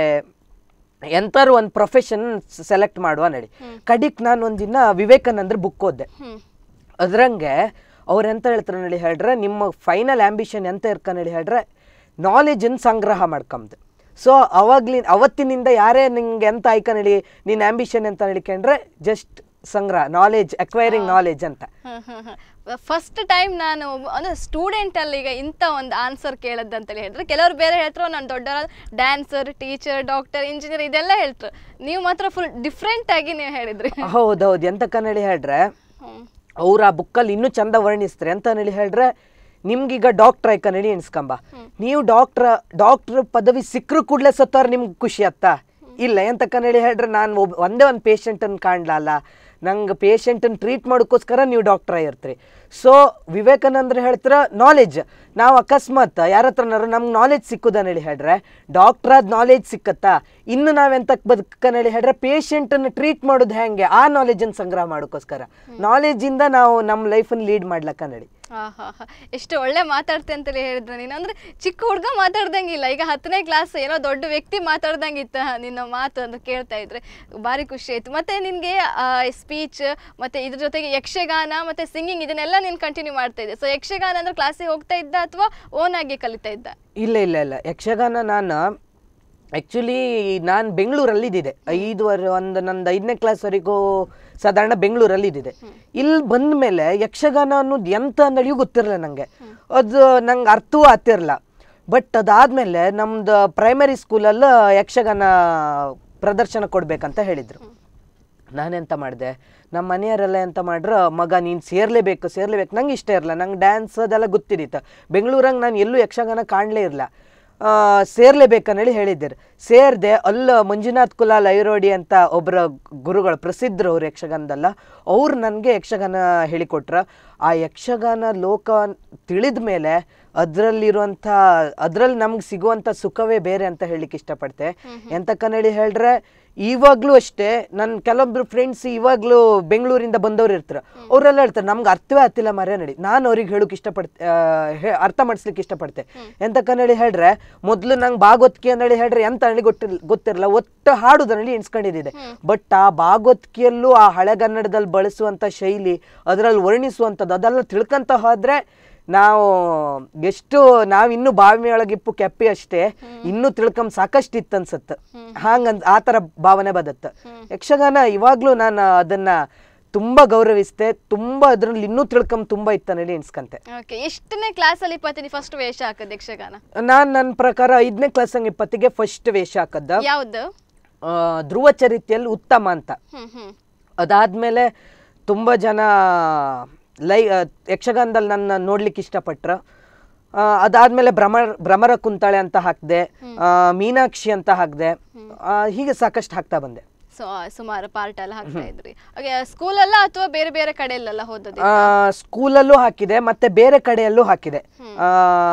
ಎಂತಾರು ಒಂದು ಪ್ರೊಫೆಷನ್ ಸೆಲೆಕ್ಟ್ ಮಾಡುವ ನಡಿ ಕಡಿಕ್ ನಾನು ಒಂದಿನ ವಿವೇಕಾನಂದ್ರ ಬುಕ್ ಓದ್ದೆ ಹ್ಮ್ ಅದ್ರಂಗೆ ಅವ್ರು ಎಂತ ಹೇಳ್ತಾರೆ ನಡಿ ಹೇಳ್ರೆ ನಿಮ್ಮ ಫೈನಲ್ ಆಂಬಿಷನ್ ಎಂತ ಇರ್ಕ ನಡಿ ಹೇಳ್ರೆ ನಾಲೆಜನ್ನು ಸಂಗ್ರಹ ಮಾಡ್ಕೊಂಬದು ಸೊ ಅವಾಗ್ಲಿ ಅವತ್ತಿನಿಂದ ಯಾರೇ ನಿಂಗೆ ಎಂತ ಆಯ್ಕ ನಡಿ ನಿನ್ನ ಆಂಬಿಷನ್ ಅಂತ ನಡಿಕೊಂಡ್ರೆ ಜಸ್ಟ್ ಸಂಗ್ರಹ ನಾಲೆಜ್ ಅಕ್ವೈರಿಂಗ್ ನಾಲೆಜ್ ಅಂತ ಫಸ್ಟ್ ಟೈಮ್ ನಾನು ಒಬ್ಬ- ಅಂದ್ರೆ ಸ್ಟೂಡೆಂಟ್ ಅಲ್ಲಿ ಈಗ ಇಂಥ ಒಂದು ಆನ್ಸರ್ ಕೇಳದಂತೇಳಿ ಹೇಳಿದ್ರೆ ಕೆಲವರು ಬೇರೆ ಹೇಳ್ತಾರೆ ನಾನು ದೊಡ್ಡ ಡ್ಯಾನ್ಸರ್ ಟೀಚರ್ ಡಾಕ್ಟರ್ ಇಂಜಿನಿಯರ್ ಇದೆಲ್ಲ ಹೇಳ್ತಾರೆ ನೀವು ಮಾತ್ರ ಫುಲ್ ಡಿಫ್ರೆಂಟ್ ಆಗಿ ನೀವು ಹೇಳಿದ್ರಿ ಹೌದೌದು ಎಂತ ಕನ್ನಡಿ ಹೇಳ್ರೆ ಹ್ಮ್. ಅವ್ರು ಆ ಬುಕ್ಕಲ್ಲಿ ಇನ್ನೂ ಚಂದ ವರ್ಣಿಸ್ತಾರೆ ಅಂತ ಹೇಳಿ ಹೇಳ್ರೆ ನಿಮ್ಗೀಗ ಡಾಕ್ಟರ್ ಆಯ್ಕ ನಡಿ ಎಣಿಸ್ಕೊಂಬ ನೀವು ಡಾಕ್ಟ್ರ ಡಾಕ್ಟ್ರ್ ಪದವಿ ಸಿಕ್ಕರು ಕೂಡಲೇ ಸತ್ತವ್ರು ನಿಮ್ಗೆ ಖುಷಿ ಅತ್ತ ಇಲ್ಲ ಎಂತ ಹೇಳಿ ಹೇಳ್ರೆ ನಾನು ಒಬ್ಬ ಒಂದೇ ಒಂದು ಪೇಷಂಟನ್ನು ಕಾಣ್ಲಲ್ಲ ನಂಗೆ ಪೇಷಂಟನ್ನು ಟ್ರೀಟ್ ಮಾಡೋಕ್ಕೋಸ್ಕರ ನೀವು ಡಾಕ್ಟರ್ ಆಗಿರ್ತೀರಿ ಸೊ ವಿವೇಕಾನಂದ್ರ ಹೇಳ್ತಾರ ನಾಲೆಜ್ ನಾವು ಅಕಸ್ಮಾತ್ ಯಾರ ಹತ್ರನಾರು ನಮ್ಗೆ ನಾಲೆಜ್ ಸಿಕ್ಕುದನ್ನ ಹೇಳಿ ಹೇಳ್ರೆ ಡಾಕ್ಟರ್ ಆದ ನಾಲೆಜ್ ಸಿಕ್ಕತ್ತಾ ಇನ್ನು ನಾವೆಂತಕ್ಕೆ ಬದುಕನ್ನ ಹೇಳಿ ಹೇಳ್ರೆ ಪೇಷಂಟನ್ನು ಟ್ರೀಟ್ ಮಾಡೋದು ಹೆಂಗೆ ಆ ನಾಲೆಜನ್ನು ಸಂಗ್ರಹ ಮಾಡೋಕ್ಕೋಸ್ಕರ ನಾಲೆಜಿಂದ ನಾವು ನಮ್ಮ ಲೈಫನ್ನು ಲೀಡ್ ಮಾಡ್ಲಕ್ಕ ನಡಿ ಆಹಾಹಾ. ಎಷ್ಟು ಒಳ್ಳೆ ಮಾತಾಡ್ತೆ ಅಂತಲೇ ಹೇಳಿದ್ರೆ ನೀನು ಅಂದ್ರೆ ಚಿಕ್ಕ ಹುಡುಗ ಮಾತಾಡ್ದಂಗಿಲ್ಲ ಈಗ ಹತ್ತನೇ ಕ್ಲಾಸ್ ಏನೋ ದೊಡ್ಡ ವ್ಯಕ್ತಿ ಮಾತಾಡ್ದಂಗಿತ್ತ ನಿನ್ನ ಮಾತು ಅಂತ ಕೇಳ್ತಾ ಇದ್ರೆ ಭಾರಿ ಖುಷಿ ಆಯ್ತು ಮತ್ತೆ ನಿನ್ಗೆ ಸ್ಪೀಚ್ ಮತ್ತೆ ಇದ್ರ ಜೊತೆಗೆ ಯಕ್ಷಗಾನ ಮತ್ತೆ ಸಿಂಗಿಂಗ್ ಇದನ್ನೆಲ್ಲ ನೀನು ಕಂಟಿನ್ಯೂ ಮಾಡ್ತಾ ಇದ್ದೆ ಸೊ ಯಕ್ಷಗಾನ ಅಂದ್ರೆ ಕ್ಲಾಸಿಗೆ ಹೋಗ್ತಾ ಇದ್ದ ಅಥವಾ ಓನ್ ಆಗಿ ಕಲಿತಾ ಇದ್ದ ಇಲ್ಲ ಇಲ್ಲ ಇಲ್ಲ ಯಕ್ಷಗಾನ ನಾನು ಆ್ಯಕ್ಚುಲಿ ನಾನು ಬೆಂಗಳೂರಲ್ಲಿ ಇದ್ದಿದ್ದೆ ಐದು ವರ್ ಒಂದು ನಂದು ಐದನೇ ಕ್ಲಾಸ್ವರೆಗೂ ಸಾಧಾರಣ ಬೆಂಗಳೂರಲ್ಲಿ ಇದ್ದಿದ್ದೆ ಇಲ್ಲಿ ಬಂದ ಮೇಲೆ ಯಕ್ಷಗಾನ ಅನ್ನೋದು ಎಂತ ಅನ್ನೋದು ಗೊತ್ತಿರಲಿಲ್ಲ ನನಗೆ ಅದು ನಂಗೆ ಅರ್ಥವೂ ಆಗ್ತಿರಲ್ಲ ಬಟ್ ಅದಾದಮೇಲೆ ನಮ್ದು ಪ್ರೈಮರಿ ಸ್ಕೂಲಲ್ಲಿ ಯಕ್ಷಗಾನ ಪ್ರದರ್ಶನ ಕೊಡ್ಬೇಕಂತ ಹೇಳಿದರು ನಾನೆಂತ ಮಾಡಿದೆ ನಮ್ಮ ಮನೆಯವರೆಲ್ಲ ಎಂತ ಮಾಡ್ರ ಮಗ ನೀನು ಸೇರ್ಲೇಬೇಕು ಸೇರ್ಲೇಬೇಕು ನಂಗೆ ಇಷ್ಟ ಇರಲ್ಲ ನಂಗೆ ಡ್ಯಾನ್ಸ್ ಅದೆಲ್ಲ ಗೊತ್ತಿದ್ದಿತ್ತು ಬೆಂಗಳೂರಾಗ ನಾನು ಎಲ್ಲೂ ಯಕ್ಷಗಾನ ಕಾಣಲೇ ಇರಲ್ಲ ಸೇರ್ಲೇಬೇಕಂದೇಳಿ ಹೇಳಿದ್ದರು ಸೇರಿದೆ ಅಲ್ಲ ಮಂಜುನಾಥ್ ಕುಲಾಲ್ ಐರೋಡಿ ಅಂತ ಒಬ್ಬರ ಗುರುಗಳು ಪ್ರಸಿದ್ಧರು ಅವ್ರು ಯಕ್ಷಗಾನದಲ್ಲ ಅವ್ರು ನನಗೆ ಯಕ್ಷಗಾನ ಹೇಳಿಕೊಟ್ರ ಆ ಯಕ್ಷಗಾನ ಲೋಕ ತಿಳಿದ ಮೇಲೆ ಅದರಲ್ಲಿರುವಂಥ ಅದ್ರಲ್ಲಿ ನಮ್ಗೆ ಸಿಗುವಂಥ ಸುಖವೇ ಬೇರೆ ಅಂತ ಹೇಳಲಿಕ್ಕೆ ಇಷ್ಟಪಡ್ತೆ ಎಂತಕ್ಕನೇಳಿ ಹೇಳ್ರೆ ಇವಾಗ್ಲೂ ಅಷ್ಟೇ ನನ್ನ ಕೆಲವೊಬ್ರು ಫ್ರೆಂಡ್ಸ್ ಇವಾಗ್ಲೂ ಬೆಂಗಳೂರಿಂದ ಬಂದವ್ರು ಇರ್ತಾರೆ ಅವರೆಲ್ಲ ಹೇಳ್ತಾರೆ ನಮ್ಗೆ ಅರ್ಥವೇ ಆಗ್ತಿಲ್ಲ ಮರ್ಯ ನಡಿ ನಾನು ಅವ್ರಿಗೆ ಹೇಳೋಕೆ ಇಷ್ಟಪಡ್ತೆ ಆ, ಹೇ- ಅರ್ಥ ಮಾಡಿಸ್ಲಿಕ್ಕೆ ಇಷ್ಟಪಡ್ತೆ ಎಂತಕ್ಕನೇಳಿ ಹೇಳ್ರೆ ಮೊದಲು ನಂಗೆ ಭಾಗವತ್ಕಿ ಅಂದೇಳಿ ಹೇಳ್ರೆ ಎಂತ ಹೇಳಿ ಗೊತ್ತಿರ್ ಗೊತ್ತಿರಲ್ಲ ಒಟ್ಟು ಹಾಡುದನ್ನೇಳಿ ಎಣಿಸ್ಕೊಂಡಿದ್ದೆ ಬಟ್ ಆ ಭಾಗವತ್ಕಿಯಲ್ಲೂ ಆ ಹಳೆಗನ್ನಡದಲ್ಲಿ ಬಳಸುವಂಥ ಶೈಲಿ ಅದರಲ್ಲಿ ವರ್ಣಿಸುವಂಥದ್ದು ಅದೆಲ್ಲ ತಿಳ್ಕೊಂತ ಹೋದ್ರೆ ನಾವು ಎಷ್ಟು ನಾವಿನ್ನೂ ಬಾವಿ ಒಳಗಿಪ್ಪು ಕೆಪ್ಪಿ ಅಷ್ಟೇ ಇನ್ನೂ ತಿಳ್ಕೊಂಡ್ ಸಾಕಷ್ಟು ಇತ್ತು ಅನ್ಸತ್ತೆ ಹಾಂಗಂತ ಆ ಥರ ಭಾವನೆ ಬದತ್ತ ಯಕ್ಷಗಾನ ಇವಾಗ್ಲೂ ನಾನು ಅದನ್ನ ತುಂಬಾ ಗೌರವಿಸ್ತೆ ತುಂಬಾ ಅದ್ರಲ್ಲಿ ಇನ್ನೂ ತಿಳ್ಕೊಂಡ್ ತುಂಬಾ ಇತ್ತ ನಡಿ ಎನ್ಸ್ಕಂತೆ ಓಕೆ ಎಷ್ಟನೇ ಕ್ಲಾಸಲ್ಲಿ ಪತ್ನಿ ಫಸ್ಟ್ ವೇಷ ಹಾಕದ್ ಯಕ್ಷಗಾನ ನಾನ್ ನನ್ನ ಪ್ರಕಾರ ಐದನೇ ಕ್ಲಾಸ್ ಹಂಗೆ ಇಪ್ಪತ್ತಿಗೆ ಫಸ್ಟ್ ವೇಷ ಹಾಕದ್ದ ಯಾವ್ದು ಆ, ಧ್ರುವ ಚರಿತ್ರೆಯಲ್ಲಿ ಉತ್ತಮ ಅಂತ ಹ್ಮ್ ಹ್ಮ್ ಅದಾದ್ಮೇಲೆ ತುಂಬ ಜನ ಲೈ ಆ, ಯಕ್ಷಗಾನದಲ್ಲಿ ನನ್ನ ನೋಡ್ಲಿಕ್ಕೆ ಇಷ್ಟಪಟ್ರ ಆ, ಅದಾದ್ಮೇಲೆ ಭ್ರಮರ ಭ್ರಮರ ಕುಂತಾಳೆ ಅಂತ ಹಾಕಿದೆ ಮೀನಾಕ್ಷಿ ಅಂತ ಹಾಕಿದೆ ಹೀಗೆ ಸಾಕಷ್ಟು ಹಾಕ್ತಾ ಬಂದೆ ಸೊ ಸುಮಾರು ಪಾರ್ಟ್ ಎಲ್ಲ ಹಾಕ್ತಾ ಇದ್ರಿ ಹಾಗೆ ಸ್ಕೂಲಲ್ಲ ಅಥವಾ ಬೇರೆ ಬೇರೆ ಕಡೆಯಲ್ಲೆಲ್ಲ ಹೋದದ್ದು ಆ, ಸ್ಕೂಲಲ್ಲೂ ಹಾಕಿದೆ ಮತ್ತೆ ಬೇರೆ ಕಡೆಯಲ್ಲೂ ಹಾಕಿದೆ ಆ,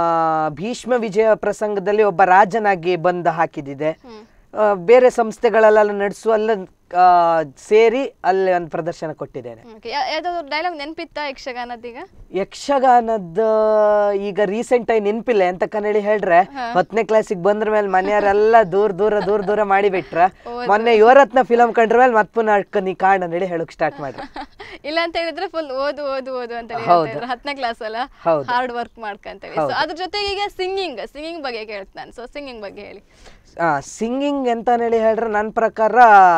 ಭೀಷ್ಮ ವಿಜಯ ಪ್ರಸಂಗದಲ್ಲಿ ಒಬ್ಬ ರಾಜನಾಗಿ ಬಂದು ಹಾಕಿದ್ದಿದೆ ಆ, ಬೇರೆ ಸಂಸ್ಥೆಗಳೆಲ್ಲ ನಡೆಸುವಲ್ಲ ಆ, ಸೇರಿ ಅಲ್ಲಿ ಒಂದು ಪ್ರದರ್ಶನ ಕೊಟ್ಟಿದ್ದೇನೆ ಓಕೆ ಯಾವ್ದಾದ್ರು ಡೈಲಾಗ್ ನೆನ್ಪಿತ್ತಾ ಯಕ್ಷಗಾನದೀಗ ಯಕ್ಷಗಾನದ ಈಗ ರೀಸೆಂಟ್ ಆಗಿ ನೆನ್ಪಿಲ್ಲ ಎಂತ ಕನ್ನಡಿ ಹೇಳ್ರೆ ಹತ್ತನೇ ಕ್ಲಾಸಿಗೆ ಬಂದ್ರ ಮೇಲೆ ಮನೆಯವರೆಲ್ಲ ದೂರ ದೂರ ದೂರ ದೂರ ಮಾಡಿಬಿಟ್ರ ಮೊನ್ನೆ ಯುವರತ್ನ ಫಿಲಮ್ ಕಂಡ್ರ ಮೇಲೆ ಮತ್ ಪುನಃ ಅಡ್ಕ ನೀ ಕಾಣ ನಡಿ ಹೇಳಕ್ ಸ್ಟಾರ್ಟ್ ಮಾಡ್ರಿ ಇಲ್ಲ ಅಂತ ಹೇಳಿದ್ರೆ ಫುಲ್ ಓದು ಓದು ಓದು ಅಂತ ಹೇಳಿ ಹೌದು. ಹೇಳ್ತಾ ಇದ್ರು. ಹತ್ತನೇ ಕ್ಲಾಸ್ ಅಲ್ಲ ಹೌದು. ಹಾರ್ಡ್ ವರ್ಕ್ ಮಾಡ್ಕಂತೇಳಿ ಸೊ ಅದ್ರ ಜೊತೆಗೆ ಈಗ ಸಿಂಗಿಂಗ್ ಸಿಂಗಿಂಗ್ ಬಗ್ಗೆ ಕೇಳ್ತಾನೆ ಸೊ ಸಿಂಗಿಂಗ್ ಬಗ್ಗೆ ಹೇಳಿ ಸಿಂಗಿಂಗ್ ಎಂತ ಹೇಳಿ ಹೇಳ್ರೆ ನನ್ನ ಪ್ರಕಾರ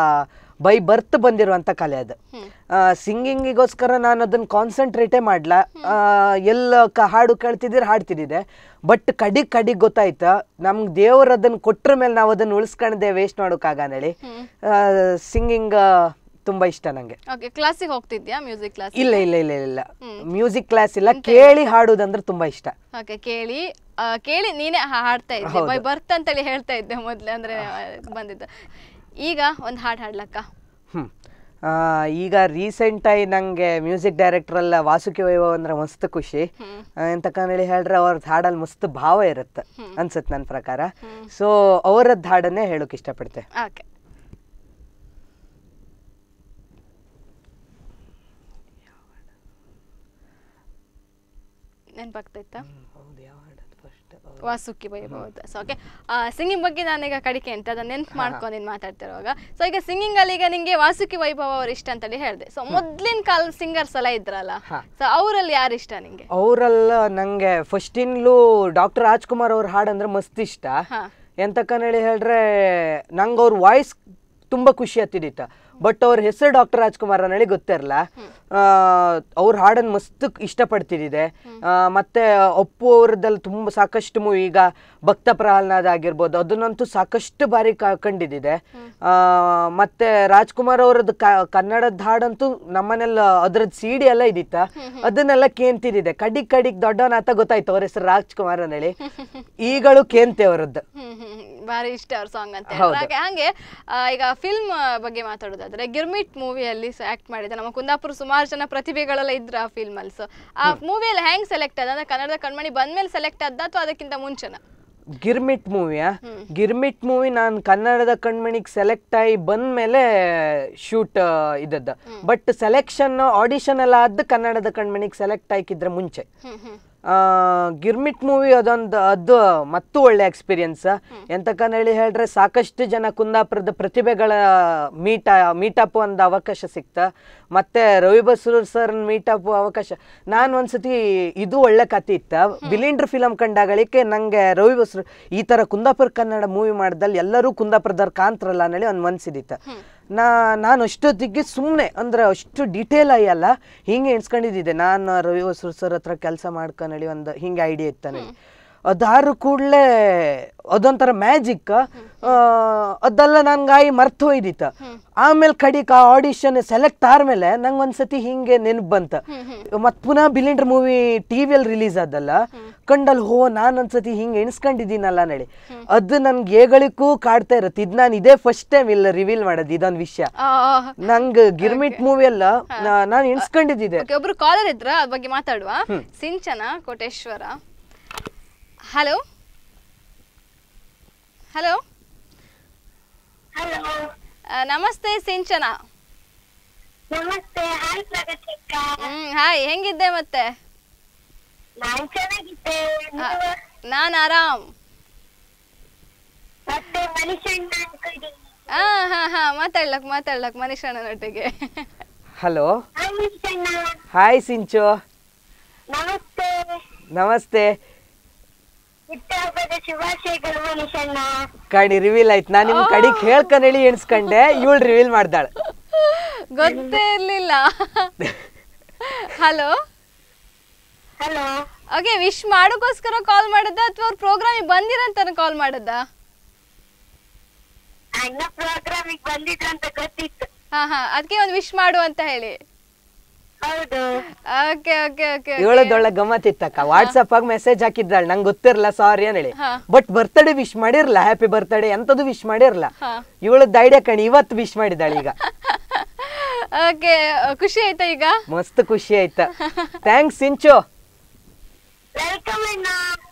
ಬೈ ಬರ್ತ್ ಬಂದಿರುವಂತ ಕಲೆ ಅದು ಸಿಂಗಿಂಗಿಗೋಸ್ಕರ ನಾನು ಅದನ್ನ ಕಾನ್ಸಂಟ್ರೇಟೇ ಮಾಡ್ಲ ಆ, ಎಲ್ಲ ಕ ಹಾಡು ಕೇಳ್ತಿದ್ರೆ ಹಾಡ್ತಿದ್ದಿದೆ ಬಟ್ ಕಡಿಗ್ ಕಡಿಗ್ ಗೊತ್ತಾಯ್ತು ನಮ್ಗೆ ದೇವ್ರು ಅದನ್ನ ಕೊಟ್ರ ಮೇಲೆ ನಾವು ಅದನ್ನ ಉಳಿಸ್ಕೊಂಡೆ ವೇಸ್ಟ್ ಮಾಡೋಕ್ಕಾಗನೇಳಿ ಸಿಂಗಿಂಗ್ ತುಂಬಾ ಇಷ್ಟ ನಂಗೆ ಓಕೆ ಕ್ಲಾಸಿಗೆ ಹೋಗ್ತಿದ್ಯಾ ಮ್ಯೂಸಿಕ್ ಕ್ಲಾಸ್ ಇಲ್ಲ ಇಲ್ಲ ಇಲ್ಲ ಇಲ್ಲ ಮ್ಯೂಸಿಕ್ ಕ್ಲಾಸ್ ಇಲ್ಲ ಕೇಳಿ ಹಾಡುದಂದ್ರೆ ತುಂಬಾ ಇಷ್ಟ ಓಕೆ ಕೇಳಿ ಆ, ಕೇಳಿ ನೀನೇ ಹಾ- ಹಾಡ್ತಾ ಇದ್ದೆ ಬೈ ಬರ್ತ್ ಅಂತೇಳಿ ಹೇಳ್ತಾ ಇದ್ದೆ ಮೊದ್ಲು ಅಂದ್ರೆ ಆ, ಬಂದಿದ್ದು ಈಗ ಒಂದು ಹಾಡು ಹಾಡ್ಲಕ್ಕ ಹ್ಮ್ ಆ, ಈಗ ರೀಸೆಂಟಾಗಿ ನಂಗೆ ಮ್ಯೂಸಿಕ್ ಡೈರೆಕ್ಟ್ರಲ್ಲ ವಾಸುಕಿ ವೈಭವ್ ಅಂದ್ರೆ ಮಸ್ತ್ ಖುಷಿ ಆ, ಎಂತಕ್ಕಂದೇಳಿ ಹೇಳ್ರೆ ಅವ್ರದ್ದು ಹಾಡಲ್ಲಿ ಮಸ್ತ್ ಭಾವ ಇರುತ್ತೆ ಅನ್ಸುತ್ತೆ ನನ್ನ ಪ್ರಕಾರ ಸೊ ಅವರದ್ದು ಹಾಡನ್ನೇ ಹೇಳೋಕೆ ಇಷ್ಟಪಡ್ತೆ ಓಕೆ ನೆನಪಾಗ್ತೈತಾ ವಾಸುಕಿ ವೈಭವದ ಸೊ ಓಕೆ ಸಿಂಗಿಂಗ್ ಬಗ್ಗೆ ನಾನೀಗ ಕಡಿಕೆ ಅಂತ ಅದನ್ನ ನೆನ್ಪು ಮಾಡ್ಕೊಂಡು ನೀನು ಮಾತಾಡ್ತಿರುವಾಗ ಸೊ ಈಗ ಸಿಂಗಿಂಗ್ ಅಲ್ಲಿ ಈಗ ನಿಂಗೆ ವಾಸುಕಿ ವೈಭವ ಅವ್ರು ಇಷ್ಟ ಅಂತೇಳಿ ಹೇಳಿದೆ ಸೊ ಮೊದ್ಲಿನ ಕಾಲ ಸಿಂಗರ್ಸ್ ಎಲ್ಲ ಇದ್ರಲ್ಲ ಸೊ ಅವರಲ್ಲಿ ಯಾರು ಇಷ್ಟ ನಿಂಗೆ ಅವರೆಲ್ಲ ನಂಗೆ ಫಸ್ಟಿನ್ಲೂ ಡಾಕ್ಟರ್ ರಾಜ್ಕುಮಾರ್ ಅವ್ರ ಹಾಡಂದ್ರೆ ಮಸ್ತ್ ಇಷ್ಟ ಹಾ. ಎಂತಕ್ಕನೇಳಿ ಹೇಳ್ರೆ ನಂಗೆ ಅವ್ರ ವಾಯ್ಸ್ ತುಂಬಾ ಖುಷಿ ಹತ್ತಿದಿತ್ತ ಬಟ್ ಅವ್ರ ಹೆಸರು ಡಾಕ್ಟರ್ ರಾಜ್ಕುಮಾರ್ ಅನ್ನೇಳಿ ಗೊತ್ತಿರಲ್ಲ ಅವ್ರ ಹಾಡನ್ನು ಮಸ್ತ್ ಇಷ್ಟಪಡ್ತಿದ್ದೆ ಆ, ಮತ್ತೆ ಅಪ್ಪು ಅವ್ರದ್ದಲ್ಲಿ ತುಂಬ ಸಾಕಷ್ಟು ಮೂವಿ ಈಗ ಭಕ್ತ ಪ್ರಹ್ಲಾದ ಆಗಿರ್ಬೋದು ಅದನ್ನಂತೂ ಸಾಕಷ್ಟು ಬಾರಿ ಕ- ಕಂಡಿದ್ದಿದೆ ಆ, ಮತ್ತೆ ರಾಜ್ಕುಮಾರ್ ಅವ್ರದ್ದು ಕ- ಕನ್ನಡದ ಹಾಡಂತೂ ನಮ್ಮನೆಲ್ಲ ಅದ್ರದ್ದು ಸಿಡಿ ಎಲ್ಲ ಇದಿತ್ತ ಅದನ್ನೆಲ್ಲ ಕೇಂತಿದ್ದೆ ಕಡಿಗ್ ಕಡಿಗ್ ದೊಡ್ಡವನಾತ ಗೊತ್ತಾಯ್ತು ಅವ್ರ ಹೆಸರು ರಾಜ್ಕುಮಾರ್ ಅನ್ನೇಳಿ ಈಗಳು ಕೇಂತೆ ಅವರದ್ದು ಹ್ಮ್ ಹ್ಮ್ ಹ್ಮ್. ಭಾರಿ ಇಷ್ಟ ಅವ್ರ ಸಾಂಗ್ ಅಂತ ಹೌದು. ಹೇಳಿದ್ರೆ ಹಾಗೆ ಹಂಗೆ ಆ, ಈಗ ಫಿಲ್ಮ್ ಬಗ್ಗೆ ಮಾತಾಡೋದಾದ್ರೆ ಗಿರ್ಮಿಟ್ ಮೂವಿಯಲ್ಲಿ ಆಕ್ಟ್ ಮಾಡಿದ ನಮ್ಮ ಕುಂದಾಪುರ ಸುಮಾರು ಜನ ಪ್ರತಿಭೆಗಳೆಲ್ಲ ಇದ್ರ ಆ ಫಿಲ್ಮ್ ಅಲ್ಲಿ ಸೊ ಆ ಮೂವಿಯಲ್ಲಿ ಹೆಂಗ್ ಸೆಲೆಕ್ಟ್ ಆದ ಅಂದ್ರೆ ಕನ್ನಡದ ಕಣ್ಮಣಿ ಬಂದ್ಮೇಲೆ ಸೆಲೆಕ್ಟ್ ಆದ ಅಥವಾ ಅದಕ್ಕಿಂತ ಮುಂಚೆನ ಗಿರ್ಮಿಟ್ ಮೂವಿಯಾ ಗಿರ್ಮಿಟ್ ಮೂವಿ ನಾನು ಕನ್ನಡದ ಕಣ್ಮಣಿಗೆ ಸೆಲೆಕ್ಟ್ ಆಗಿ ಬಂದ್ಮೇಲೆ ಶೂಟ್ ಇದ್ದದ್ದು ಬಟ್ ಸೆಲೆಕ್ಷನ್ ಆಡಿಷನ್ ಎಲ್ಲ ಆದ್ದು ಕನ್ನಡದ ಕಣ್ಮಣಿಗೆ ಸೆಲೆಕ್ಟ್ ಆಯ್ಕಿದ್ರೆ ಮುಂಚೆ ಹ್ಮ್ ಹ್ಮ್ ಆ, ಗಿರ್ಮಿಟ್ ಮೂವಿ ಅದೊಂದು ಅದು ಮತ್ತೂ ಒಳ್ಳೆ ಎಕ್ಸ್ಪೀರಿಯನ್ಸ್ ಎಂತಕಂತ ಹೇಳಿ ಹೇಳ್ರೆ ಸಾಕಷ್ಟು ಜನ ಕುಂದಾಪುರದ ಪ್ರತಿಭೆಗಳ ಮೀಟ ಮೀಟಪ್ ಒಂದು ಅವಕಾಶ ಸಿಕ್ತ ಮತ್ತೆ ರವಿ ಬಸ್ರೂರ್ ಸರ್ ಮೀಟಪ್ ಅವಕಾಶ ನಾನು ಒಂದ್ಸತಿ ಇದು ಒಳ್ಳೆ ಕತೆ ಇತ್ತ ಬಿಲಿಂಡ್ರ್ ಫಿಲಮ್ ಕಂಡಾಗಳಿಕೆ ನಂಗೆ ರವಿ ಬಸ್ರು ಈ ತರ ಕುಂದಾಪುರ ಕನ್ನಡ ಮೂವಿ ಮಾಡ್ದಲ್ಲಿ ಎಲ್ಲರೂ ಕುಂದಾಪುರದವ್ರು ಕಾಂತ್ರಲ್ಲ ಅನ್ನೇಳಿ ಒಂದು ಮನ್ಸಿದಿತ್ತ ನಾ ನಾನು ಅಷ್ಟೊತ್ತಿಗೆ ಸುಮ್ಮನೆ ಅಂದ್ರೆ ಅಷ್ಟು ಡೀಟೇಲ್ ಆಗಿ ಅಲ್ಲ ಹಿಂಗೆ ಎಣ್ಸ್ಕೊಂಡಿದ್ದೆ ನಾನು ರವಿ ಹೊಸೂರ್ ಸರ್ ಹತ್ರ ಕೆಲಸ ಮಾಡ್ಕೊಂಡಿ ಒಂದು ಹಿಂಗೆ ಐಡಿಯಾ ಇತ್ತಾನೆ ಅದಾರು ಕೂಡಲೇ ಅದೊಂಥರ ಮ್ಯಾಜಿಕ್ ಅದೆಲ್ಲ ನಂಗಾಗಿ ಮರ್ತು ಹೋಯ್ದಿತ್ತ ಆಮೇಲೆ ಕಡಿಕ ಆಡಿಷನ್ ಸೆಲೆಕ್ಟ್ ಆದ್ಮೇಲೆ ನಂಗೆ ಒಂದ್ಸತಿ ಹಿಂಗೆ ನೆನಪು ಬಂತ ಮತ್ ಪುನಃ ಬಿಲಿಂಡ್ರ್ ಮೂವಿ ಟಿವಿಯಲ್ಲಿ ರಿಲೀಸ್ ಆದಲ್ಲ ಕಂಡಲ್ಲಿ ಹೋ ನಾನು ಒಂದ್ಸತಿ ಹಿಂಗೆ ಎಣಿಸ್ಕೊಂಡಿದ್ದೀನಲ್ಲ ನಡಿ ಅದು ನನ್ಗೆ ಏಗಳಿಗೂ ಕಾಡ್ತಾ ಇರುತ್ತೆ ಇದು ನಾನು ಇದೇ ಫಸ್ಟ್ ಟೈಮ್ ಇಲ್ಲ ರಿವೀಲ್ ಮಾಡೋದು ಇದೊಂದು ವಿಷಯ ನಂಗೆ ಗಿರ್ಮಿಟ್ ಮೂವಿ ಎಲ್ಲ ನಾನು ಎಣಿಸ್ಕೊಂಡಿದ್ದೆ ಓಕೆ ಒಬ್ರು ಕಾಲರ್ ಇದ್ರ ಅದ್ರ ಬಗ್ಗೆ ಮಾತಾಡುವ Sinchana Koteshwara hello hello hello ನಮಸ್ತೆ ಸಿಂಚನ ನಮಸ್ತೆ ಹಾಯ್ ಪ್ರಗತಿ ಅಕ್ಕ ಹ್ಮ್ ಹಾಯ್ ಹೆಂಗಿದ್ದೆ ಮತ್ತೆ ನಾನ್ ಚೆನ್ನಾಗಿದ್ದೆ ಆ, ನೀವು? ನಾನ್ ಆರಾಮ್ ಮತ್ತೆ ಮನುಷ್ಯಣ್ಣ ಅನ್ಕೊಂಡಿದ್ದೀನಿ ಹಾ ಹಾ ಹಾ ಮಾತಾಡ್ಲಕ್ ಮಾತಾಡ್ಲಕ್ ಮನೀಶ್ ಅಣ್ಣನೊಟ್ಟಿಗೆ ಹಲೋ ಹಾಯ್ ಮನುಷ್ಯಣ್ಣ ಹಾಯ್ ಸಿಂಚು ನಮಸ್ತೆ ನಮಸ್ತೆ ಹುಟ್ಟುಹಬ್ಬದ ಶುಭಾಶಯಗಳು ಮನುಷ್ಯಣ್ಣ ಕಡಿ ರಿವೀಲ್ ಆಯ್ತು ನಾನು ನಿಮ್ ಕಡಿಗೆ ಹೇಳ್ಕೊಂಡ್ ಹೇಳಿ ಎಣಿಸ್ಕೊಂಡೆ ಇವಳು ರಿವೀಲ್ ಮಾಡ್ದಾಳ ಗೊತ್ತೇ ಇರ್ಲಿಲ್ಲ ಹಲೋ ಹಲೋ ಓಕೆ ವಿಶ್ ಮಾಡೋಕ್ಕೋಸ್ಕರ ಕಾಲ್ ಮಾಡದ ಅಥವಾ ಅವ್ರ ಪ್ರೋಗ್ರಾಮಿಗೆ ಬಂದಿರಂತ ಕಾಲ್ ಮಾಡದ ಅಣ್ಣ ಪ್ರೋಗ್ರಾಮಿಗೆ ಬಂದಿದ್ರು ಅಂತ ಗೊತ್ತಿತ್ತು ಹಾ ಹಾ ಅದಕ್ಕೆ ಒಂದು ವಿಶ್ ಮಾಡು ಅಂತ ಹೇಳಿ ಹೌದು ಓಕೆ ಓಕೆ ಓಕೆ ಇವಳದೊಳ್ಳೆ ಗಮ್ಮತ್ ಇತ್ತಕ್ಕ ವಾಟ್ಸಪ್ ಆಗಿ ಮೆಸೇಜ್ ಹಾಕಿದ್ದಾಳೆ ನಂಗೆ ಗೊತ್ತಿರಲ್ಲ ಸಾರಿ ಹೇಳಿ ಹಾ. ಬಟ್ ಬರ್ತಡೇ ವಿಶ್ ಮಾಡಿರಲ್ಲ ಹ್ಯಾಪಿ ಬರ್ತಡೇ ಎಂತದು ವಿಶ್ ಮಾಡಿರಲ್ಲ ಹಾ. ಇವಳದ್ದು ಐಡಿಯಾ ಕಣಿ ಇವತ್ತು ವಿಶ್ ಮಾಡಿದ್ದಾಳೆ ಈಗ ಓಕೆ ಖುಷಿ ಆಯ್ತಾ ಈಗ ಮಸ್ತ್ ಖುಷಿ ಆಯ್ತಾ ಥ್ಯಾಂಕ್ಸ್ ಸಿಂಚು ವೆಲ್ಕಮ್ ಅಣ್ಣ